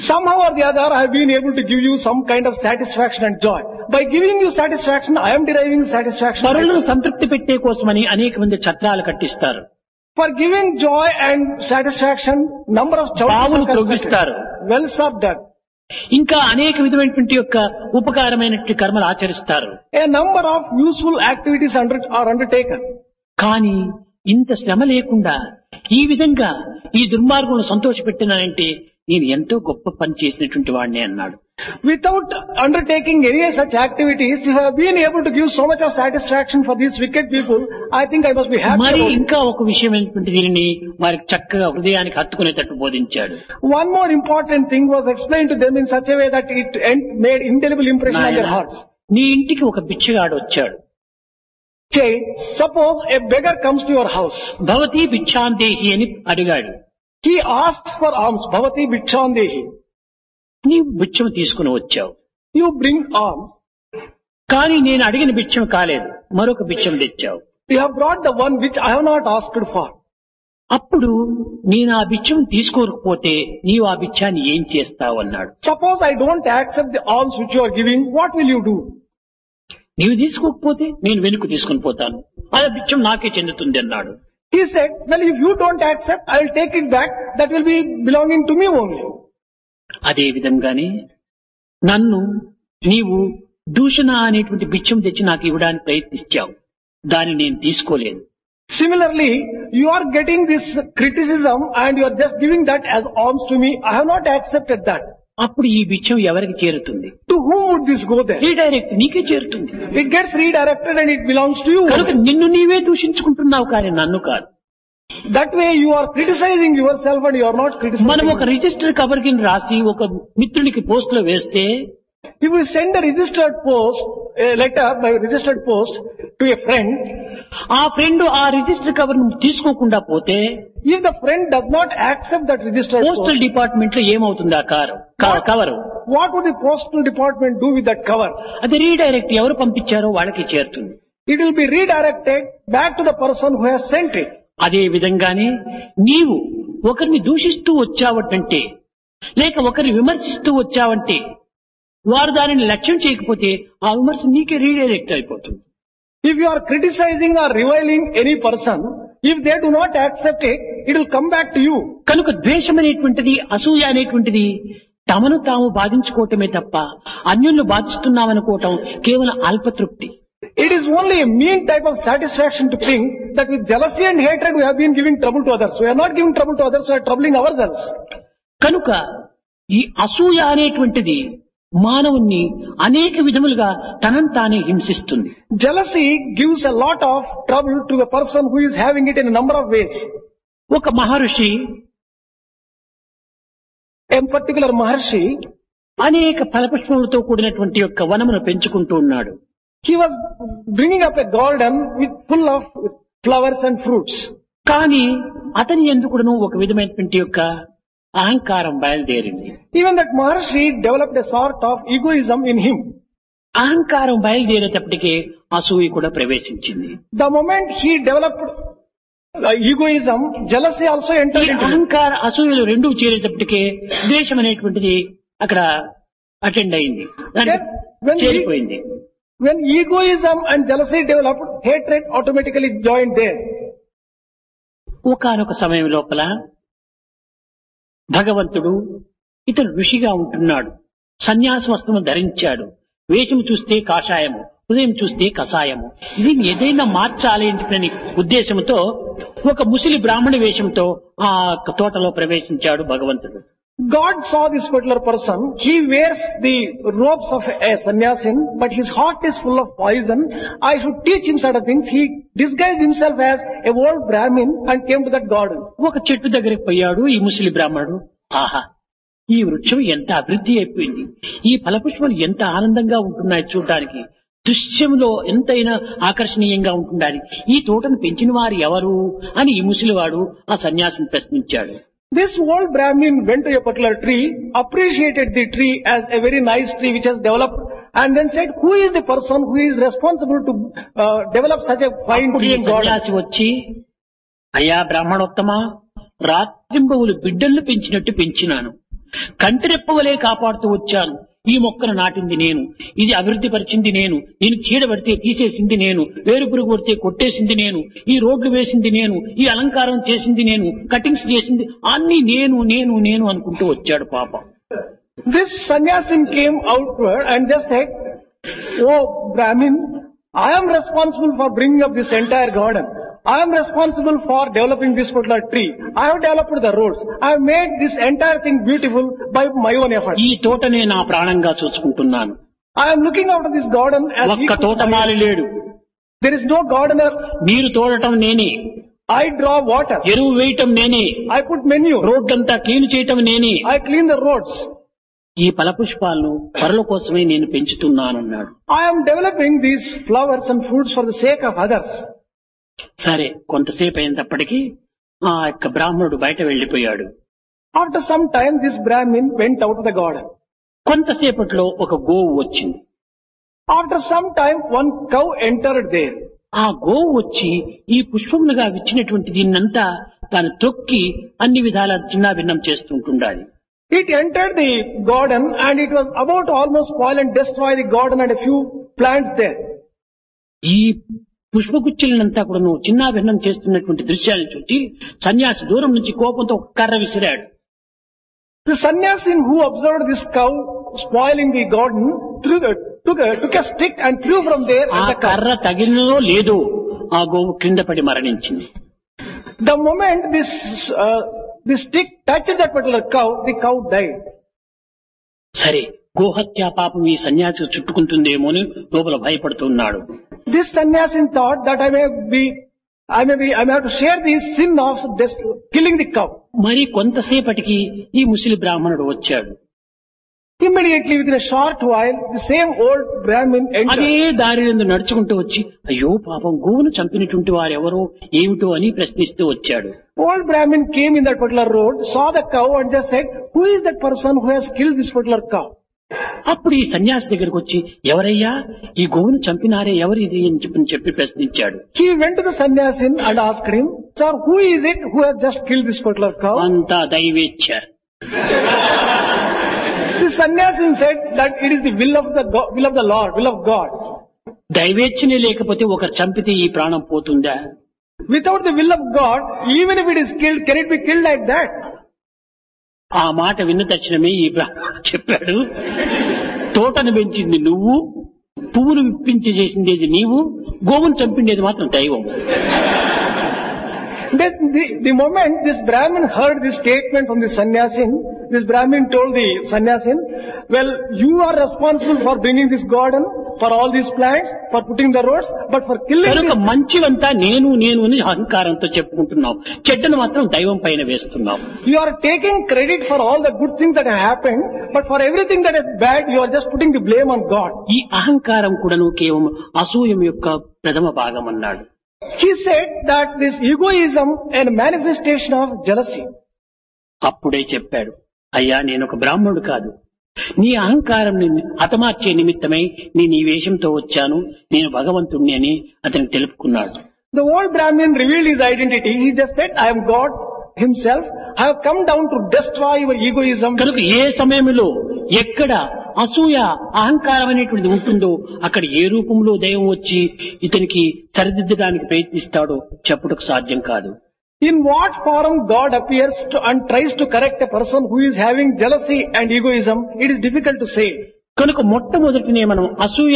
Somehow or the other, I have been able to give you some kind of satisfaction and joy. By giving you satisfaction, I am deriving satisfaction. పరులను సంతృప్తి పెట్టే కోసమని అనేక మంది ఛత్రాలు కట్టిస్తారు For giving joy and satisfaction, number of chowdhuries బావులు are constructed. త్రవ్విస్తారు Wells are dug. ఇంకా అనేక విధమైనటువంటి యొక్క ఉపకారమైనటువంటి కర్మలు ఆచరిస్తారు A number of useful activities under, are undertaken. కానీ ఇంత శ్రమ లేకుండా ఈ విధంగా ఈ దుర్మార్గులను సంతోషపెట్టినానంటే నేను ఎంతో గొప్ప పని చేసినటువంటి వాడిని అన్నాడు Without undertaking any such activities, if I have been able to give so much of satisfaction for these wicked people, I think I must be happy. మరి about it. ఇంకా ఒక విషయమైనటువంటి దీనిని వారికి చక్కగా హృదయానికి హత్తుకునేటట్టు బోధించాడు One more important thing was explained to them in such a way that it en- made indelible impression on their నాయనా, hearts. నీ ఇంటికి ఒక బిచ్చగాడు వచ్చాడు Say, suppose a beggar comes to your house. భవతి భిక్షాందేహి అని అడిగాడు He asks for alms, bhavati bhikshandehi. నీవు బిచ్చం తీసుకుని వచ్చావు You bring alms. కానీ నేను అడిగిన బిచ్చం కాలేదు మరొక బిచ్చం తెచ్చావు You have brought the one which I have not asked for. అప్పుడు నేను ఆ బిచ్చం తీసుకోకపోతే నీవు ఆ బిచ్చాన్ని ఏం చేస్తావు అన్నాడు Suppose I don't accept the alms which you are giving, what will you do? నీవు తీసుకోకపోతే నేను వెనుక తీసుకుని పోతాను ఆ బిచ్చం నాకే చెందుతుంది అన్నాడు He said, well, if you don't accept, I will take it back. That will be belonging to me only. అదే విధంగానే నన్ను నీవు దూషణ అనేటువంటి బిచ్చం తెచ్చి నాకు ఇవ్వడానికి ప్రయత్నించావు దాన్ని నేను తీసుకోలేదు Similarly, you are getting this criticism and you are just giving that as alms to me. I have not accepted that. అప్పుడు ఈ బిచ్చం ఎవరికి చేరుతుంది To whom would this go then? Redirect నీకే చేరుతుంది It gets redirected and it belongs to you. కనుక నిన్ను నీవే దూషించుకుంటున్నావు కానీ నన్ను కాదు That way you are criticizing yourself and you are not criticizing. మనం ఒక రిజిస్టర్ కవర్ కింద రాసి ఒక మిత్రునికి పోస్ట్ లో వేస్తే If you send a registered post, a letter by registered post to a friend, ఆ ఫ్రెండ్ ఆ రిజిస్టర్ కవర్ తీసుకోకుండా పోతే if the friend does not accept that registered postal post, department లో ఏమవుతుంది ఆ కారు cover what would the postal department do with that cover? అది redirect ఎవరు పంపించారో వాళ్ళకి చేరుతుంది It will be redirected back to the person who has sent it. అదే విధంగానే నీవు ఒకరిని దూషిస్తూ వచ్చావంటే లేక ఒకరిని విమర్శిస్తూ వచ్చావంటే వారు దానిని లక్ష్యం చేయకపోతే ఆ విమర్శ నీకే రీడైరెక్ట్ అయిపోతుంది If you are criticizing or reviling any person, if they do not accept it, it will come back to you. కనుక ద్వేషం అనేటువంటిది అసూయ అనేటువంటిది తమను తాము బాధించుకోవటమే తప్ప అన్యులను బాధిస్తున్నామనుకోవటం కేవలం అల్పతృప్తి It is only a mean type of satisfaction to think that with jealousy and hatred we have been giving trouble to others. We are not giving trouble to others, we are troubling ourselves. కనుక ఈ అసూయ అనేటువంటిది మానవుణ్ణి అనేక విధములుగా తనంతానే తానే హింసిస్తుంది Jealousy gives a lot of trouble to a person who is having it in a number of ways. ఒక మహర్షి A particular Maharshi, అనేక ఫలపుష్పములతో కూడినటువంటి యొక్క వనమును పెంచుకుంటూ ఉన్నాడు he was bringing up a garden with full of flowers and fruits. కానీ అతని ఎందుకును ఒక విధమైనటువంటి యొక్క అహంకారం బయలుదేరింది Even that Maharshi developed a sort of egoism in him. అహంకారం బయలుదేరేటప్పటికే అసూయ కూడా ప్రవేశించింది The moment he developed uh, egoism, jealousy also ఈ entered into him. అహంకార అసూయలు రెండూ చేరేటప్పటికే ద్వేషం అనేటువంటిది అక్కడ అటెండ్ అయింది దానికి When he- చేరిపోయింది When egoism and jealousy developed, hatred automatically joined there. ఒకనొక సమయం లోపల భగవంతుడు ఇతను ఋషిగా ఉంటున్నాడు సన్యాస వస్త్రము ధరించాడు వేషము చూస్తే కాషాయము హృదయం చూస్తే కషాయము దీన్ని ఏదైనా మార్చాలి అని ఉద్దేశంతో ఒక ముసిలి బ్రాహ్మణ వేషంతో ఆ తోటలో ప్రవేశించాడు భగవంతుడు God saw this particular person. He wears the robes of a sannyasin, but his heart is full of poison. I should teach him certain things. He disguised himself as a old Brahmin and came to that garden. ఒక చెట్టు దగ్గరికి పోయాడు ఈ ముసలి బ్రాహ్మణుడు ఆహా ఈ వృక్షం ఎంత అభివృద్ధి అయిపోయింది ఈ ఫలపుష్పాలు ఎంత ఆనందంగా ఉంటున్నాయి చూడడానికి దృశ్యంలో ఎంతైనా ఆకర్షణీయంగా ఉంటుండాలి ఈ తోటను పెంచిన వారు ఎవరు అని ఈ ముసలివాడు ఆ సన్యాసిని ప్రశ్నించాడు This old Brahmin went to a particular tree, appreciated the tree as a very nice tree which has developed, and then said, who is the person who is responsible to uh, develop such a fine అప్పుడు tree ఈ and garden? సన్యాసి వచ్చి అయ్యా బ్రాహ్మణోత్తమ రాత్రింబవులు బిడ్డలను పెంచినట్టు పెంచినాను కంటిరెప్పవలే కాపాడుతూ వచ్చాను ఈ మొక్కను నాటింది నేను ఇది అభివృద్ధి పరిచింది నేను నేను చీడ పడితే తీసేసింది నేను వేరు పురుగు పడితే కొట్టేసింది నేను ఈ రోడ్లు వేసింది నేను ఈ అలంకారం చేసింది నేను కటింగ్స్ చేసింది అన్ని నేను నేను నేను అనుకుంటూ వచ్చాడు పాపం This sannyasin came outward and just said, Oh Brahmin, I am responsible for bringing up this entire garden. I am responsible for developing this particular tree. I have developed the roads. I have made this entire thing beautiful by my own effort. ఈ తోటనే నా ప్రాణంగా చూసుకుంటున్నాను I am looking after this garden as ఒక్క equal to my- తోటమాలి లేడు There is no gardener. నీరు తోడటం నేనే I draw water. ఎరువు వేయటం నేనే I put manure. రోడ్లంతా క్లీన్ చేయటం నేనే I clean the roads. ఈ ఫలపుష్పాలను పరుల కోసమే నేను పెంచుతున్నానన్నాడు I am developing these flowers and fruits for the sake of others. సరే కొంతసేపు అయినప్పటికీ ఆ యొక్క బ్రాహ్మణుడు బయట వెళ్లిపోయాడు After some time, this Brahmin went out of the garden. కొంతసేపట్లో ఒక గోవు వచ్చింది After some time, one cow entered there. ఆ గోవు వచ్చి ఈ పుష్పములుగా విచ్చినటువంటి దీన్నంతా తాను తొక్కి అన్ని విధాల చిన్నాభిన్నం చేస్తుంటుండాలి It entered the garden and it was about to almost spoil and destroy the garden and a few plants there. ఈ పుష్పగుచ్చులనంతా కూడా నువ్వు చిన్నాభిన్నం చేస్తున్నటువంటి దృశ్యాన్ని చూసి సన్యాసి దూరం నుంచి కోపంతో ఒక కర్ర విసిరాడు The sannyasin who observed this cow spoiling the garden threw, uh, took, a, took a stick and threw from there ఆ at the cow. కర్ర తగిలినదో లేదో ఆ గోవు కింద పడి మరణించింది The moment this, uh, this stick touched that particular cow, the cow died. సరే గోహత్యా పాపం ఈ సన్యాసి చుట్టుకుంటుందేమో అని లోపల భయపడుతున్నాడు This sannyasin thought that I may be, I may be, I may have to share the sin of des- killing the cow. మరి కొంతసేపటికి ఈ ముసలి బ్రాహ్మణుడు వచ్చాడు Immediately within a short while, the same old Brahmin అదే entered. దారి నుండి నడుచుకుంటూ వచ్చి అయ్యో పాపం గోవును చంపినటువంటి వారెవరో ఏమిటో అని ప్రశ్నిస్తూ వచ్చాడు Old Brahmin came in that particular road, saw the cow and just said, who is that person who has killed this particular cow? అప్పుడు ఈ సన్యాసి దగ్గరికి వచ్చి ఎవరయ్యా ఈ గోవును చంపినారే ఎవరిది అని చెప్పి చెప్పి ప్రశ్నించాడు He went to the sannyasin and asked him, sir, who is it who has just killed this particular cow? అంతా దైవేచ్ఛ The sannyasin said that it is the will of the God, will of the Lord, will of God. దైవేచ్ఛనే లేకపోతే ఒకరు చంపితే ఈ ప్రాణం పోతుందా Without the will of God, even if it is killed, can it be killed like that? ఆ మాట విన్న తక్షణమే ఈ బ్రాహ్మణుడు చెప్పాడు తోటను పెంచింది నువ్వు పువ్వులు విప్పించి చేసిందేది నీవు గోవును చంపిండేది మాత్రం దైవం Then the, the moment this Brahmin heard this statement from the sannyasin, this Brahmin told the sannyasin, well, you are responsible for bringing this garden, for all these plants, for putting the roads, but for killing కనుక this, మంచివంతా నేను నేను అని అహంకారంతో చెప్పుకుంటున్నావు చెడ్డను మాత్రం దైవం పైన వేస్తున్నావు you are taking credit for all the good things that have happened, but for everything that is bad, you are just putting the blame on God. ఈ అహంకారం కూడాను కేవలం అసూయం యొక్క ప్రథమ భాగం అన్నాడు He said that this egoism and manifestation of jealousy. అప్పుడే చెప్పాడు అయ్యా నేను ఒక బ్రాహ్మణుడు కాదు నీ అహంకారం హతమార్చే నిమిత్తమై నేను ఈ వేషంతో వచ్చాను నేను భగవంతుణ్ణి అని అతనికి తెలుపుకున్నాడు The old Brahmin revealed his identity. He just said, I am God himself. I have come down to destroy your egoism. కనుక ఏ సమయంలో ఎక్కడ అసూయ అహంకారం అనేటువంటిది ఉంటుందో అక్కడ ఏ రూపంలో దైవం వచ్చి ఇతనికి సరిదిద్దడానికి ప్రయత్నిస్తాడో చెప్పుటకు సాధ్యం కాదు In what form God appears to, and tries to correct a person who is having jealousy and egoism, it is difficult to say. కనుక మొట్టమొదటినే మనం అసూయ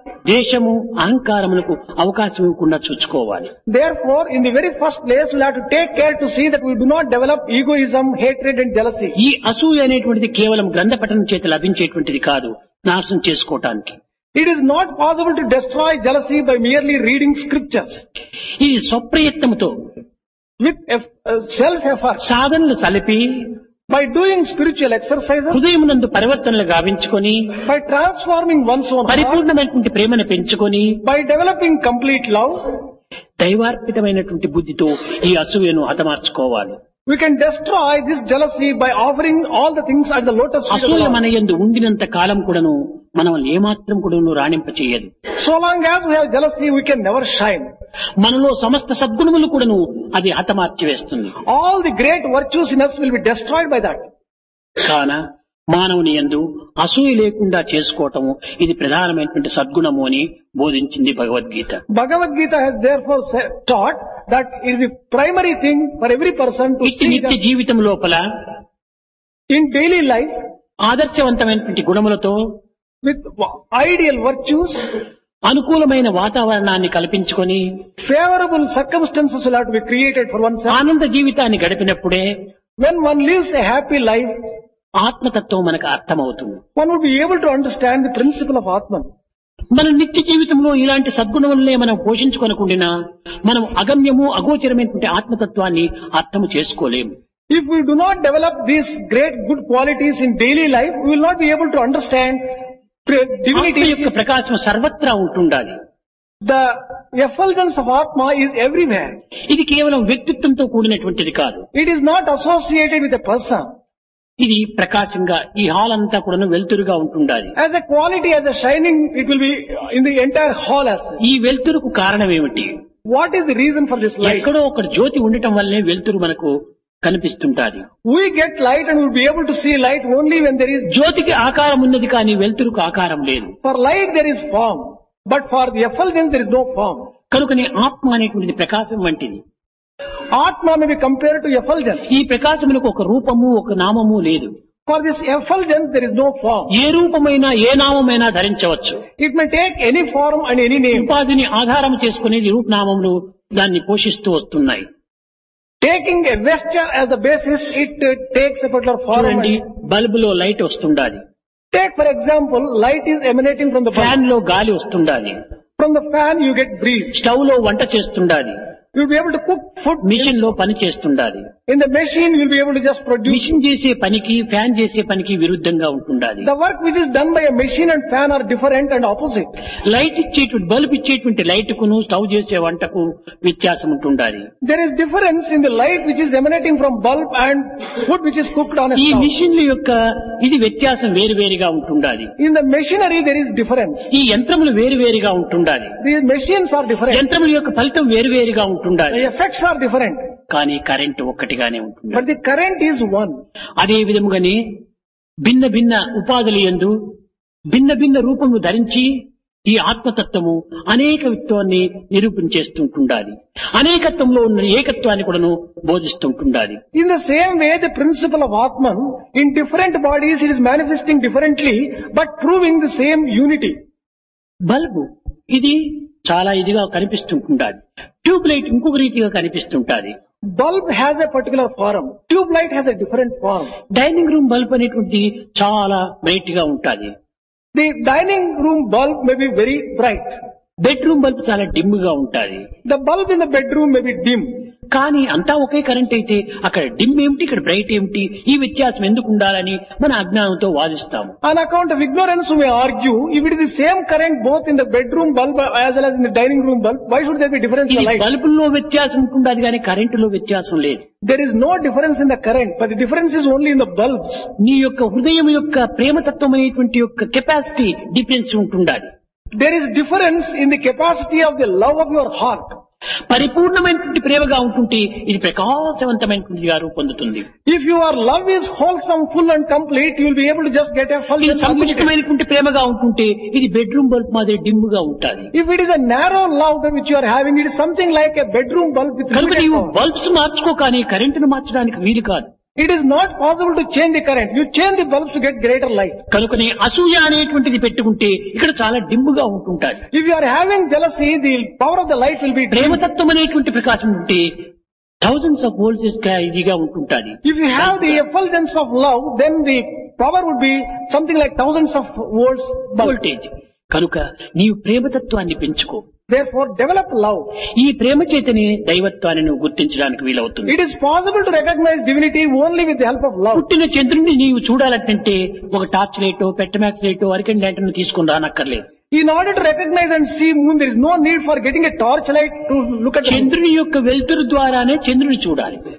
దేశము అహంకారములకు అవకాశం ఇవ్వకుండా చూసుకోవాలి Therefore, in the very first place, we'll have to take care to see that we do not develop egoism, hatred and jealousy. ఈ అసూయ అనేటువంటిది కేవలం గ్రంథ పఠనం చేత లభించేటువంటిది కాదు నాశనం చేసుకోవటానికి It is not possible to destroy jealousy by merely reading scriptures. ఇది స్వప్రయత్నముతో With eff- uh, self-effort, సాధనలు సలిపి by doing spiritual exercises, హృదయమునందు పరివర్తనలు గావించుకొని by transforming one's own heart, పరిపూర్ణమైనటువంటి ప్రేమను పెంచుకొని by developing complete love, దైవార్పితమైనటువంటి బుద్ధితో ఈ అసూయను హతమార్చుకోవాలి we can destroy this jealousy by offering all the things at the lotus feet of the అసూయ Lord. మన యందు ఉండినంత కాలం కూడాను మనం ఏమాత్రం కూడాను రాణింప చేయదు So long as we have jealousy, we can never shine. మనలో సమస్త సద్గుణములు కూడాను అది హతమార్చి వేస్తుంది All the great virtues in us will be destroyed by that. కాన మానవుని యందు అసూయ లేకుండా చేసుకోవటము ఇది ప్రధానమైనటువంటి సద్గుణము అని బోధించింది Bhagavad Gita Bhagavad Gita has therefore sa- taught that it is the primary thing for every person to ఇట్టి see నిత్య that జీవితం లోపల in daily life ఆదర్శవంతమైనటువంటి గుణములతో with ideal virtues, అనుకూలమైన వాతావరణాన్ని కల్పించుకొని favorable circumstances will have to be created for oneself. ఆనంద జీవితాన్ని గడిపినప్పుడే When one lives a happy life, ఆత్మతత్వం మనకు అర్థమవుతుంది one would be able to understand the principle of Atman. మన నిత్య జీవితంలో ఇలాంటి సద్గుణములనే మనం పోషించుకొనకుండా మనం అగమ్యము అగోచరమైనటువంటి ఆత్మతత్వాన్ని అర్థము చేసుకోలేము If we do not develop these great good qualities in daily life, we will not be able to understand pre- ఆత్మ divinity. యొక్క ప్రకాశం సర్వత్రా ఉంటుండాలి The effulgence of Atma is everywhere. ఇది కేవలం వ్యక్తిత్వంతో కూడినటువంటిది కాదు It is not associated with a person. ఇది ప్రకాశంగా ఈ hall అంతా కూడా వెలుతురుగా ఉంటుండాలి As a quality, as a shining, it will be in the entire hall as such. ఈ వెలుతురుకు కారణం ఏమిటి What is the reason for this light? ఎక్కడో ఒక జ్యోతి ఉండటం వల్లనే వెలుతురు మనకు కనిపిస్తుంటాది We get light and will be able to see light only when there is, జ్యోతికి ఆకారం ఉన్నది కానీ వెలుతురుకు ఆకారం లేదు for light there is form, but for the effulgence there is no form. కనుకనే ఆత్మ అనేటువంటిది ప్రకాశం వంటిది Atma may be compared to effulgence. ఈ ప్రకాశములకు ఒక రూపము ఒక నామము లేదు For this effulgence there is no form. A రూపమైనా A నామమైనా ధరించవచ్చు It may take any form and any name. ఉపాధిని ఆధారం చేసుకుని రూపనామములు దాన్ని పోషిస్తూ వస్తున్నాయి Taking a vesture as the basis, it uh, takes a particular form. చూడండి and- బల్బులో లైట్ వస్తుండాలి Take for example, light is emanating from the fan fan. లో గాలి వస్తుండాలి From the fan you get breeze. Stove లో వంట చేస్తుండాలి You'll be able to cook food. Machine లో పని చేస్తుండాలి In the machine you'll be able to just produce. Machine చేసే పనికి ఫ్యాన్ చేసే పనికి విరుద్ధంగా ఉంటుండాలి The work which is done by a machine and fan are different and opposite. Light ఇచ్చేటువంటి బల్బ్ ఇచ్చేటువంటి లైట్ కును స్టవ్ చేసే వంటకు వ్యత్యాసం ఉంటుండాలి There is difference in the light which is emanating from bulb and food which is cooked on a ఈ stove. మిషన్ల యొక్క ఇది వ్యత్యాసం వేరువేరుగా ఉంటుండాలి In the machinery there is difference. ఈ యంత్రములు వేరువేరుగా ఉంటుండాలి These machines are different. యంత్రముల యొక్క ఫలితం వేరువేరుగా ఉంటుండాలి The effects are different. కానీ కరెంటు ఒక్కటిగానే ఉంటుంది But the current is one. అదే విధముగానే భిన్న భిన్న ఉపాధుల యందు భిన్న భిన్న రూపము ధరించి ఈ ఆత్మతత్వము అనేకత్వాన్ని నిరూపించేస్తుంటుండాలి అనేకత్వంలో ఉన్న ఏకత్వాన్ని కూడాను బోధిస్తుంటుండాలి In the same way, the principle of Atman, in different bodies it is manifesting differently, but proving the same unity. Bulb ఇది చాలా ఇదిగా కనిపిస్తుంటుండాలి ట్యూబ్ లైట్ ఇంకొక రీతిగా కనిపిస్తుంటాది Bulb has a particular form. Tube light has a different form. Dining room bulb అనేటువంటిది చాలా bright గా ఉంటుంది The dining room bulb may be very bright. Bedroom bulb చాలా డిమ్ గా ఉంటుంది The bulb in the bedroom may be dim. కానీ అంతా ఒకే current అయితే అక్కడ డిమ్ ఏమిటి ఇక్కడ బ్రైట్ ఏమిటి ఈ వ్యత్యాసం ఎందుకు ఉండాలని మన అజ్ఞానంతో వాదిస్తాము On account of ignorance, we may argue, if it is the same current both in the bedroom bulb as well as in the dining room bulb, why should there be difference in ఇది the light? బల్బుల్లో వ్యత్యాసం ఉంటుండదు కానీ కరెంటులో వ్యత్యాసం లేదు There is no difference in the current, but the difference is only in the bulbs. నీ యొక్క హృదయం యొక్క ప్రేమతత్వం అనేటువంటి యొక్క కెపాసిటీ డిఫరెన్స్ ఉంటుండాలి There is difference in the capacity of the love of your heart. పరిపూర్ణమైనటువంటి ప్రేమగా ఉంటుంటే ఇది ప్రకాశవంతమైనటువంటిదిగా రూపొందుతుంది If your love is wholesome, full and complete, you will be able to just get a full ఇది and unlimited. సంకుచితమైనటువంటి ప్రేమగా ఉంటుంటే ఇది bedroom bulb మాదిరి dim గా ఉంటుంది If it is a narrow love that which you are having, it is something like a bedroom bulb with కనుక limited నీవు power. Bulbs మార్చుకో కానీ కరెంటును మార్చడానికి వీలు కాదు It is not possible to change the current. You change the bulbs to get greater light. కనుకనే అసూయ అనేటువంటిది పెట్టుకుంటే ఇక్కడ చాలా డిమ్ముగా ఉంటుంటాది If you are having jealousy, the power of the light will be dim. ప్రేమతత్వం అనేటువంటి ప్రకాశం ఉంటే థౌజండ్స్ ఆఫ్ వోల్ట్స్ ఈజీగా ఉంటుంటాది If you have the effulgence of love, then the power would be something like thousands of volts bulb. Voltage కనుక నీవు ప్రేమతత్వాన్ని పెంచుకో Therefore, develop love. ఈ ప్రేమ చేతనే దైవత్వాన్ని నువ్వు గుర్తించడానికి వీలవుతుంది It is possible to recognize divinity only with the help of love. పుట్టిన చంద్రుడిని నీవు చూడాలంటే ఒక టార్చ్ లైటో పెట్టమాక్స్ లైటో అరికెన్ ల్యాంటర్ను తీసుకుని రానక్కర్లేదు In order to recognize and see moon, there is no need for getting a torchlight to look at the moon. చంద్రుని యొక్క వెలుతురు ద్వారానే చంద్రుని చూడాలి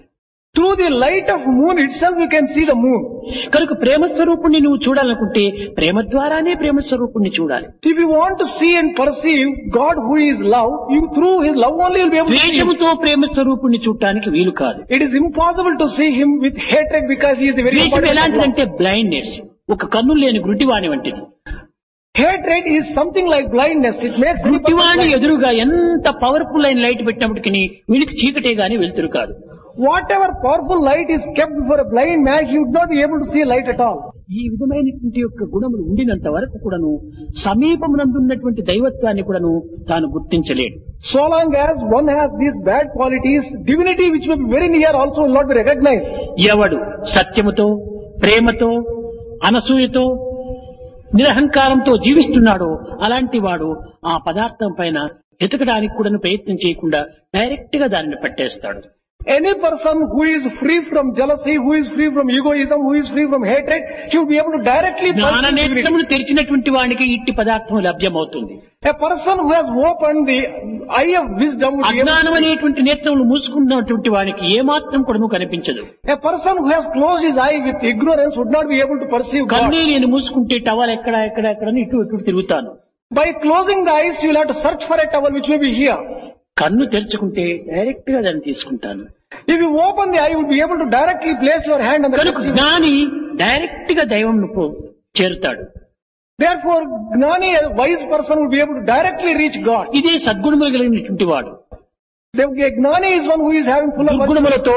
Through the light of moon itself you can see the moon. కనుక ప్రేమ స్వరూపుణ్ణి నువ్వు చూడాలనుకుంటే ప్రేమ ద్వారానే ప్రేమ స్వరూపుణ్ణి చూడాలి If you want to see and perceive God who is love, you through his love only will be able to see him. ద్వేషముతో ప్రేమ స్వరూపుణ్ణి చూడటానికి వీలు కాదు It is impossible to see him with hatred because he is the very ద్వేషం embodiment of love. ఎలాంటిదంటే blindness ఒక కన్ను లేని గుడ్డివాణి వంటిది Hatred is something like blindness. It makes any person గుడ్డివాణి blind. ఎదురుగా ఎంత పవర్ఫుల్ అయిన లైట్ పెట్టినప్పటికీ వీడికి చీకటే గాని వెళ్తురు కాదు Whatever powerful light is kept before a blind man, he would not be able to see light at all. ఈ విధమైనటువంటి యొక్క గుణములు ఉండినంత వరకు కూడాను సమీపమునందున్నటువంటి దైవత్వాన్ని కూడాను తాను గుర్తించలేడు So long as one has these bad qualities, divinity which may be very near also will not be recognized. ఎవడు సత్యముతో ప్రేమతో అనసూయతో నిరహంకారంతో జీవిస్తున్నాడో అలాంటి వాడు ఆ పదార్థం పైన ఎతకడానికి కూడా ప్రయత్నం చేయకుండా డైరెక్ట్ గా దానిని పట్టేస్తాడు Any person who is free from jealousy, who is free from egoism, who is free from hatred, he will be able to directly జ్ఞాన perceive divinity. నేత్రమును తెరిచినటువంటి వానికి ఇట్టి పదార్థం లభ్యమవుతుంది A person who has opened the eye of wisdom will be able అజ్ఞానం అనేటువంటి నేత్రములు మూసుకున్నటువంటి వానికి ఏమాత్రం కూడా కనిపించదు A person who has closed his eye with ignorance would not be able to perceive God. కన్నే నేను మూసుకుంటే టవల్ ఎక్కడ ఎక్కడ ఎక్కడ అని ఇటు ఇటు తిరుగుతాను By closing the eyes, you will have to search for a towel which may be here. కన్ను తెరుచుకుంటే డైరెక్ట్ గా దాన్ని తీసుకుంటాను If you open the eye, you will be able to directly place your hand on the కనుక text. జ్ఞాని direct గా దైవం చేరుతాడు Therefore, Gnani, a wise person, will be able to directly reach God. ఇదే సద్గుణములు కలిగినటువంటి వాడు The a Gnani is one who is having full of virtue. దుర్గుణములతో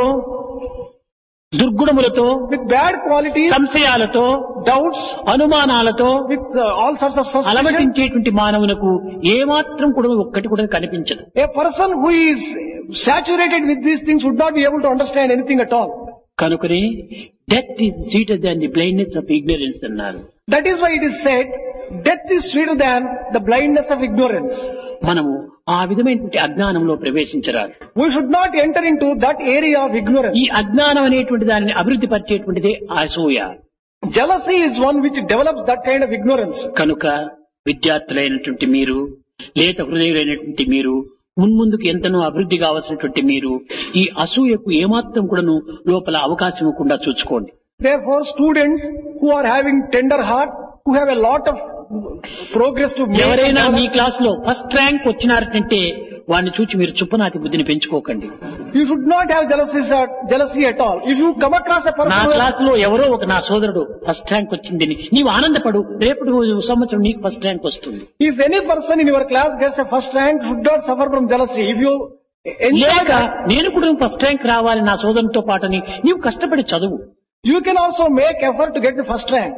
దుర్గుణములతో with bad qualities, సంశయాలతో doubts, అనుమానాలతో with uh, all sorts of suspicion. అలమటించేటువంటి మానవునకు ఏమాత్రం కూడా ఒక్కటి కూడా కనిపించదు A person who is saturated with these things would not be able to understand anything at all. కనుకనే death is sweeter than the blindness of ignorance అన్నారు That is why it is said, death is sweeter than the blindness of ignorance. మనము ఆ విధమైనటువంటి అజ్ఞానంలో ప్రవేశించరాదు We should not enter into that area of ignorance. ఈ అజ్ఞానం అనేటువంటి దానిని అభివృద్ధి పరిచేటువంటిదే అసూయ Jealousy is one which develops that kind of ignorance. కనుక విద్యార్థులైనటువంటి మీరు లేత హృదయులైనటువంటి మీరు మున్ముందుకు ఎంతనో అభివృద్ధి కావాల్సినటువంటి మీరు ఈ అసూయకు ఏమాత్రం కూడాను లోపల అవకాశం ఇవ్వకుండా చూసుకోండి Therefore, students who are having tender heart, who have a lot of progress to make, ఎవరైనా మీ క్లాస్ లో ఫస్ట్ ర్యాంక్ వచ్చినారంటే వాడిని చూచి మీరు చుప్పనాతి బుద్ధిని పెంచుకోకండి you should not have jealousy, jealousy at all. If you come across a person నా who has క్లాస్ లో ఎవరో ఒక నా సోదరుడు ఫస్ట్ ర్యాంక్ వచ్చిందని నీవు ఆనందపడు రేపటి రోజు సంవత్సరం నీకు ఫస్ట్ ర్యాంక్ వస్తుంది If any person in your class gets a first rank, you should not suffer from jealousy. If you enjoy లేక that, నేను కూడా ఫస్ట్ ర్యాంక్ రావాలి నా సోదరునితో పాటని నీవు కష్టపడి చదువు you can also make effort to get the first rank.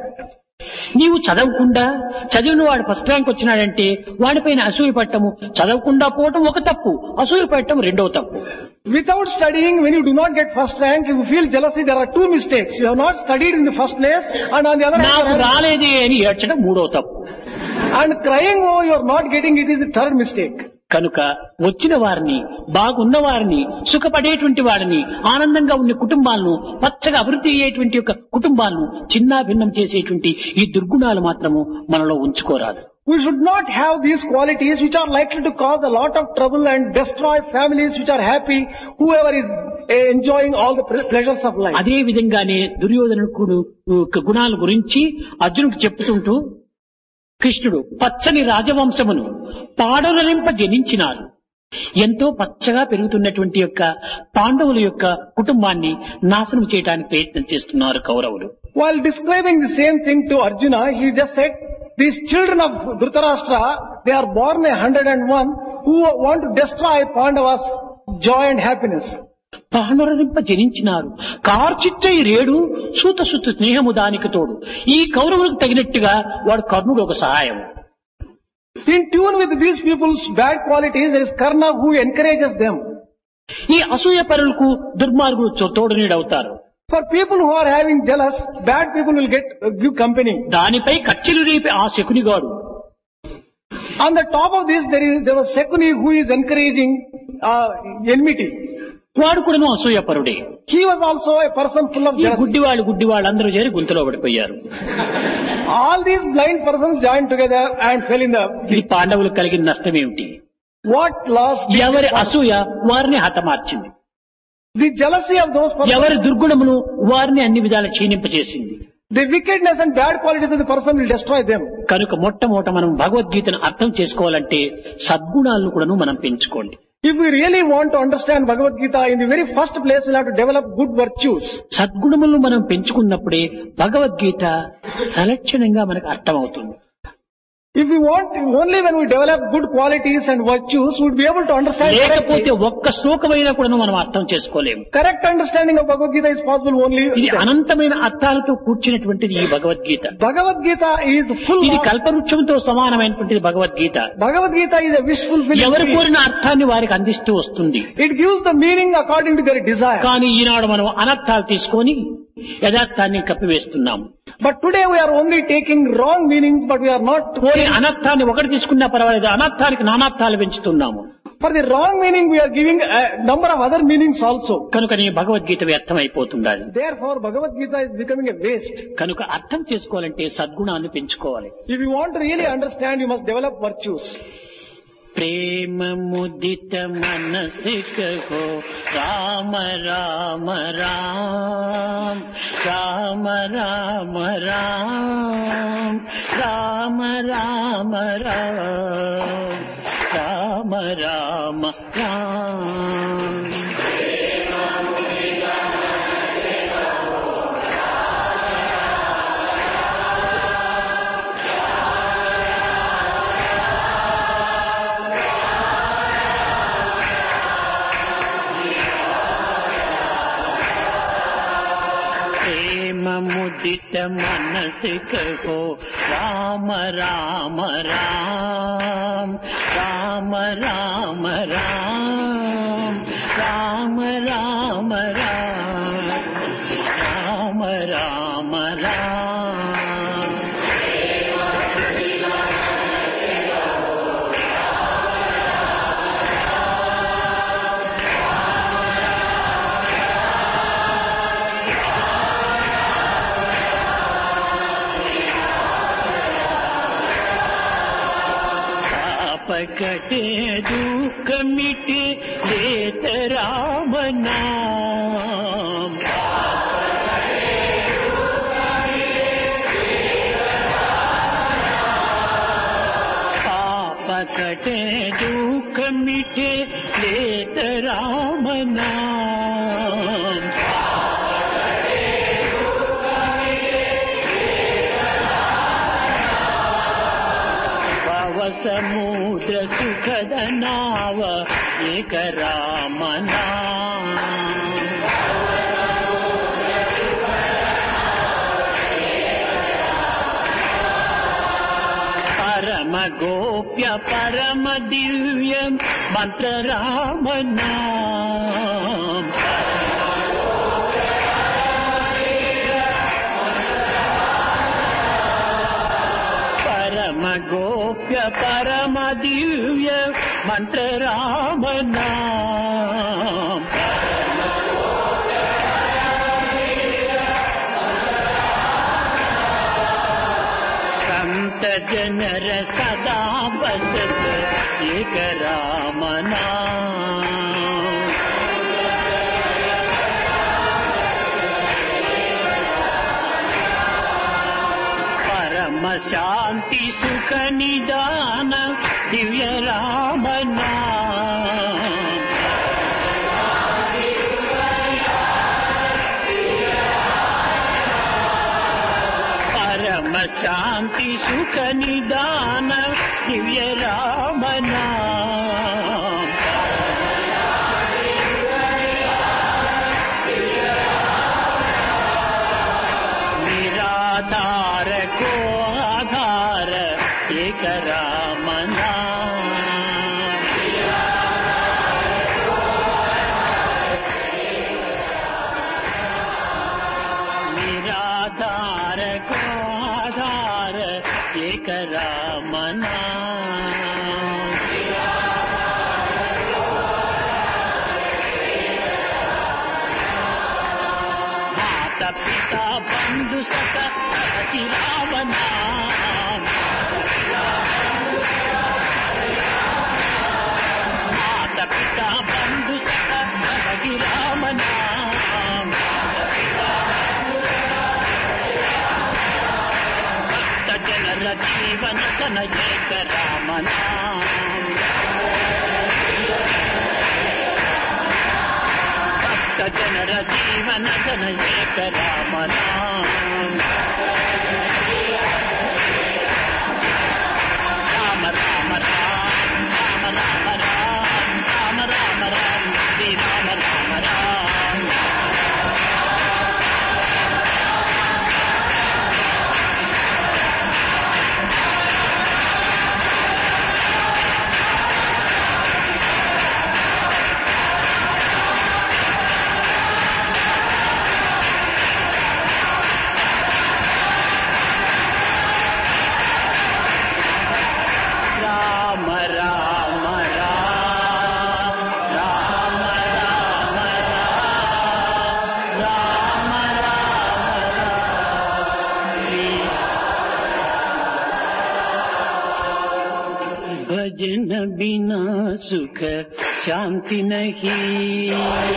నీవు చదవకుండా చదివిన వాడు ఫస్ట్ ర్యాంక్ వచ్చినాడంటే వాడిపైన అసూయ పట్టము చదవకుండా పోవటం ఒక తప్పు అసూయ పట్టడం రెండవ తప్పు Without studying, when you do not get first rank, if you feel jealousy, there are two mistakes. You have not studied in the first place, and on the other hand, నాకు you have- రాలేదే అని ఏడ్చడం మూడవ తప్పు and crying, oh, you are not getting it is the third mistake. కనుక వచ్చిన వారిని బాగున్న వారిని సుఖపడేటువంటి వారిని ఆనందంగా ఉన్న కుటుంబాలను పచ్చగా అభివృద్ధి అయ్యేటువంటి యొక్క కుటుంబాలను చిన్న భిన్నం చేసేటువంటి ఈ దుర్గుణాలు మాత్రము మనలో ఉంచుకోరాదు We should not have these qualities which are likely to cause a lot of trouble and destroy families which are happy, whoever is eh, enjoying all the ple- pleasures of life. అదే విధంగానే దుర్యోధనుడు యొక్క గుణాల గురించి అర్జునుడికి చెప్తుంటూ కృష్ణుడు పచ్చని రాజవంశమును పాడలరింప జనించినారు ఎంతో పచ్చగా పెరుగుతున్నటువంటి యొక్క పాండవుల యొక్క కుటుంబాన్ని నాశనం చేయడానికి ప్రయత్నం చేస్తున్నారు కౌరవులు While describing the same thing to Arjuna, he just said, these children of Dhritarashtra, they are born a hundred and one who want to destroy Pandavas' joy and happiness. పాండురరింప జనించినారు కార్చిచ్చై రేడు సూత సుత స్నేహము దానికి తోడు ఈ కౌరవులకు తగినట్టుగా వాడు కర్ణుడు ఒక సహాయం In tune with these people's bad qualities, there is Karna who encourages them. ఈ అసూయ పరులకు దుర్మార్గులు చో- తోడునీడవుతారు For people who are having jealous, bad people will get uh, give company. దానిపై కచ్చిలు రేపి ఆ శకునిగాడు On the top of this, there is there was Sekuni who is encouraging uh, enmity. వాడు కూడాను అసూయ పరుడే He was also a person full of ఈ jealousy. గుడ్డివాళ్ళు గుడ్డివాళ్ళు అందరూ చేరి గుంతలో పడిపోయారు All these blind persons joined together and fell in the. ఇది పాండవులకు కలిగిన నష్టం ఏమిటి What loss? did ఎవరి this- అసూయ వారిని హతమార్చింది The jealousy of those persons, ఎవరి దుర్గుణమును వారిని అన్ని విధాలు క్షీణింపచేసింది the wickedness and bad qualities of the person will destroy them. కనుక మొట్టమొదట మనం భగవద్గీతను అర్థం చేసుకోవాలంటే సద్గుణాలను కూడాను మనం పెంచుకోండి If we really want to understand Bhagavad Gita, in the very first place we'll have to develop good virtues. సద్గుణములను మనం పెంచుకున్నప్పుడే భగవద్గీత సలక్షణంగా మనకు అర్థమవుతుంది If we want, only when we develop good qualities and virtues, we'll be able to understand లేకపోతే correctly. ఒక్క శ్లోకమైనా కూడా మనం అర్థం చేసుకోలేము Correct understanding of Bhagavad Gita is possible only. ఇది అనంతమైన అర్థాలతో కూర్చున్నటువంటిది ఈ Bhagavad Gita Bhagavad Gita is full ఇది of, కల్పవృక్షంతో సమానమైనటువంటిది Bhagavad Gita Bhagavad Gita is a wish fulfilling ఎవరు tree. కోరిన అర్థాన్ని వారికి అందిస్తూ వస్తుంది It gives the meaning according to their desire. కానీ ఈనాడు మనం అనర్థాలు తీసుకొని యథార్థాన్ని కప్పివేస్తున్నాము But today we are only taking wrong meanings, but we are not. పోనీ అనర్థాన్ని ఒకటి తీసుకున్నా పర్వాలేదు అనర్థానికి నానార్థాలు పెంచుతున్నాము For the wrong meaning, we are giving a number of other meanings also. కనుక నీ Bhagavad Gita వ్యర్థమైపోతుండాలి Therefore, Bhagavad Gita is becoming a waste. కనుక అర్థం చేసుకోవాలంటే సద్గుణాన్ని పెంచుకోవాలి If you want to really understand, you must develop virtues. प्रेम मुदित मनसिक हो राम राम राम राम राम राम राम राम राम राम राम राम प्रेम मुदित मनसिक हो राम राम राम राम राम राम राम राम राम राम राम राम पाप कटे दुख मिटे लेत राम नाम पाप कटे दुख मिटे लेत राम नाम भव समुद्र सुखद नाव एक राम नाम परम गोप्य परम दिव्य मंत्र राम नाम परम गोप्य परम दिव्य मंत्र राम नाम संत जनर सदा बसत एक राम नाम परम शांति सुख निदान दिव्य राम नाम परम शांति सुख निदान दिव्य राम नाम निराधार को आधार एक राम नाम निराधार को आधार एक राम नाम माता पिता बंधु सका अति राम नाम माता पिता बंधु सका अति राम नाम జన ఏక రామ నామ భక్త జనర జీవన జన ఏక రామ నామ రామ రామ రామ రామ రామ రామ రామ రామ రామ శ్రీ రామ రామ రామ రామ రామ రామ రామ రామ రామ రామ भजन बिना सुख शांति नहीं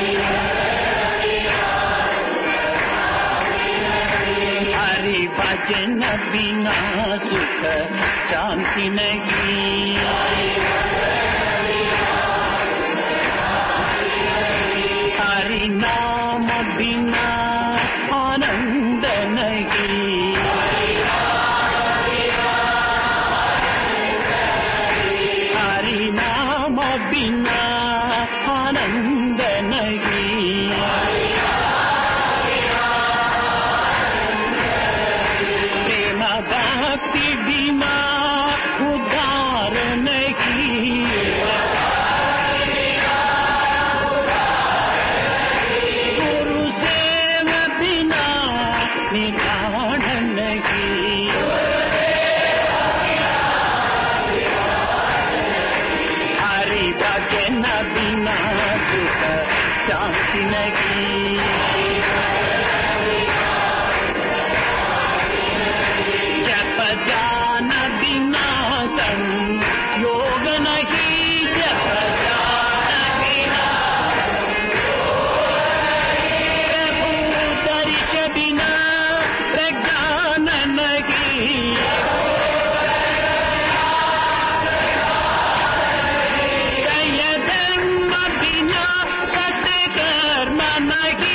हरि भजन बिना सुख शांति नहीं हरि नाम बिना आनंद नहीं हरि नाम बिना आनंद नहीं प्रेम भक्ति बिना उदार नहीं गुरु सेव बिना निधान नहीं हरि भजन बिना सुख शांति नहीं जप जान बिना संयोग नहीं जप जान बिना प्रभु दर्श बिना प्रज्ञान नहीं जय धर्म बिना सत्कर्म नहीं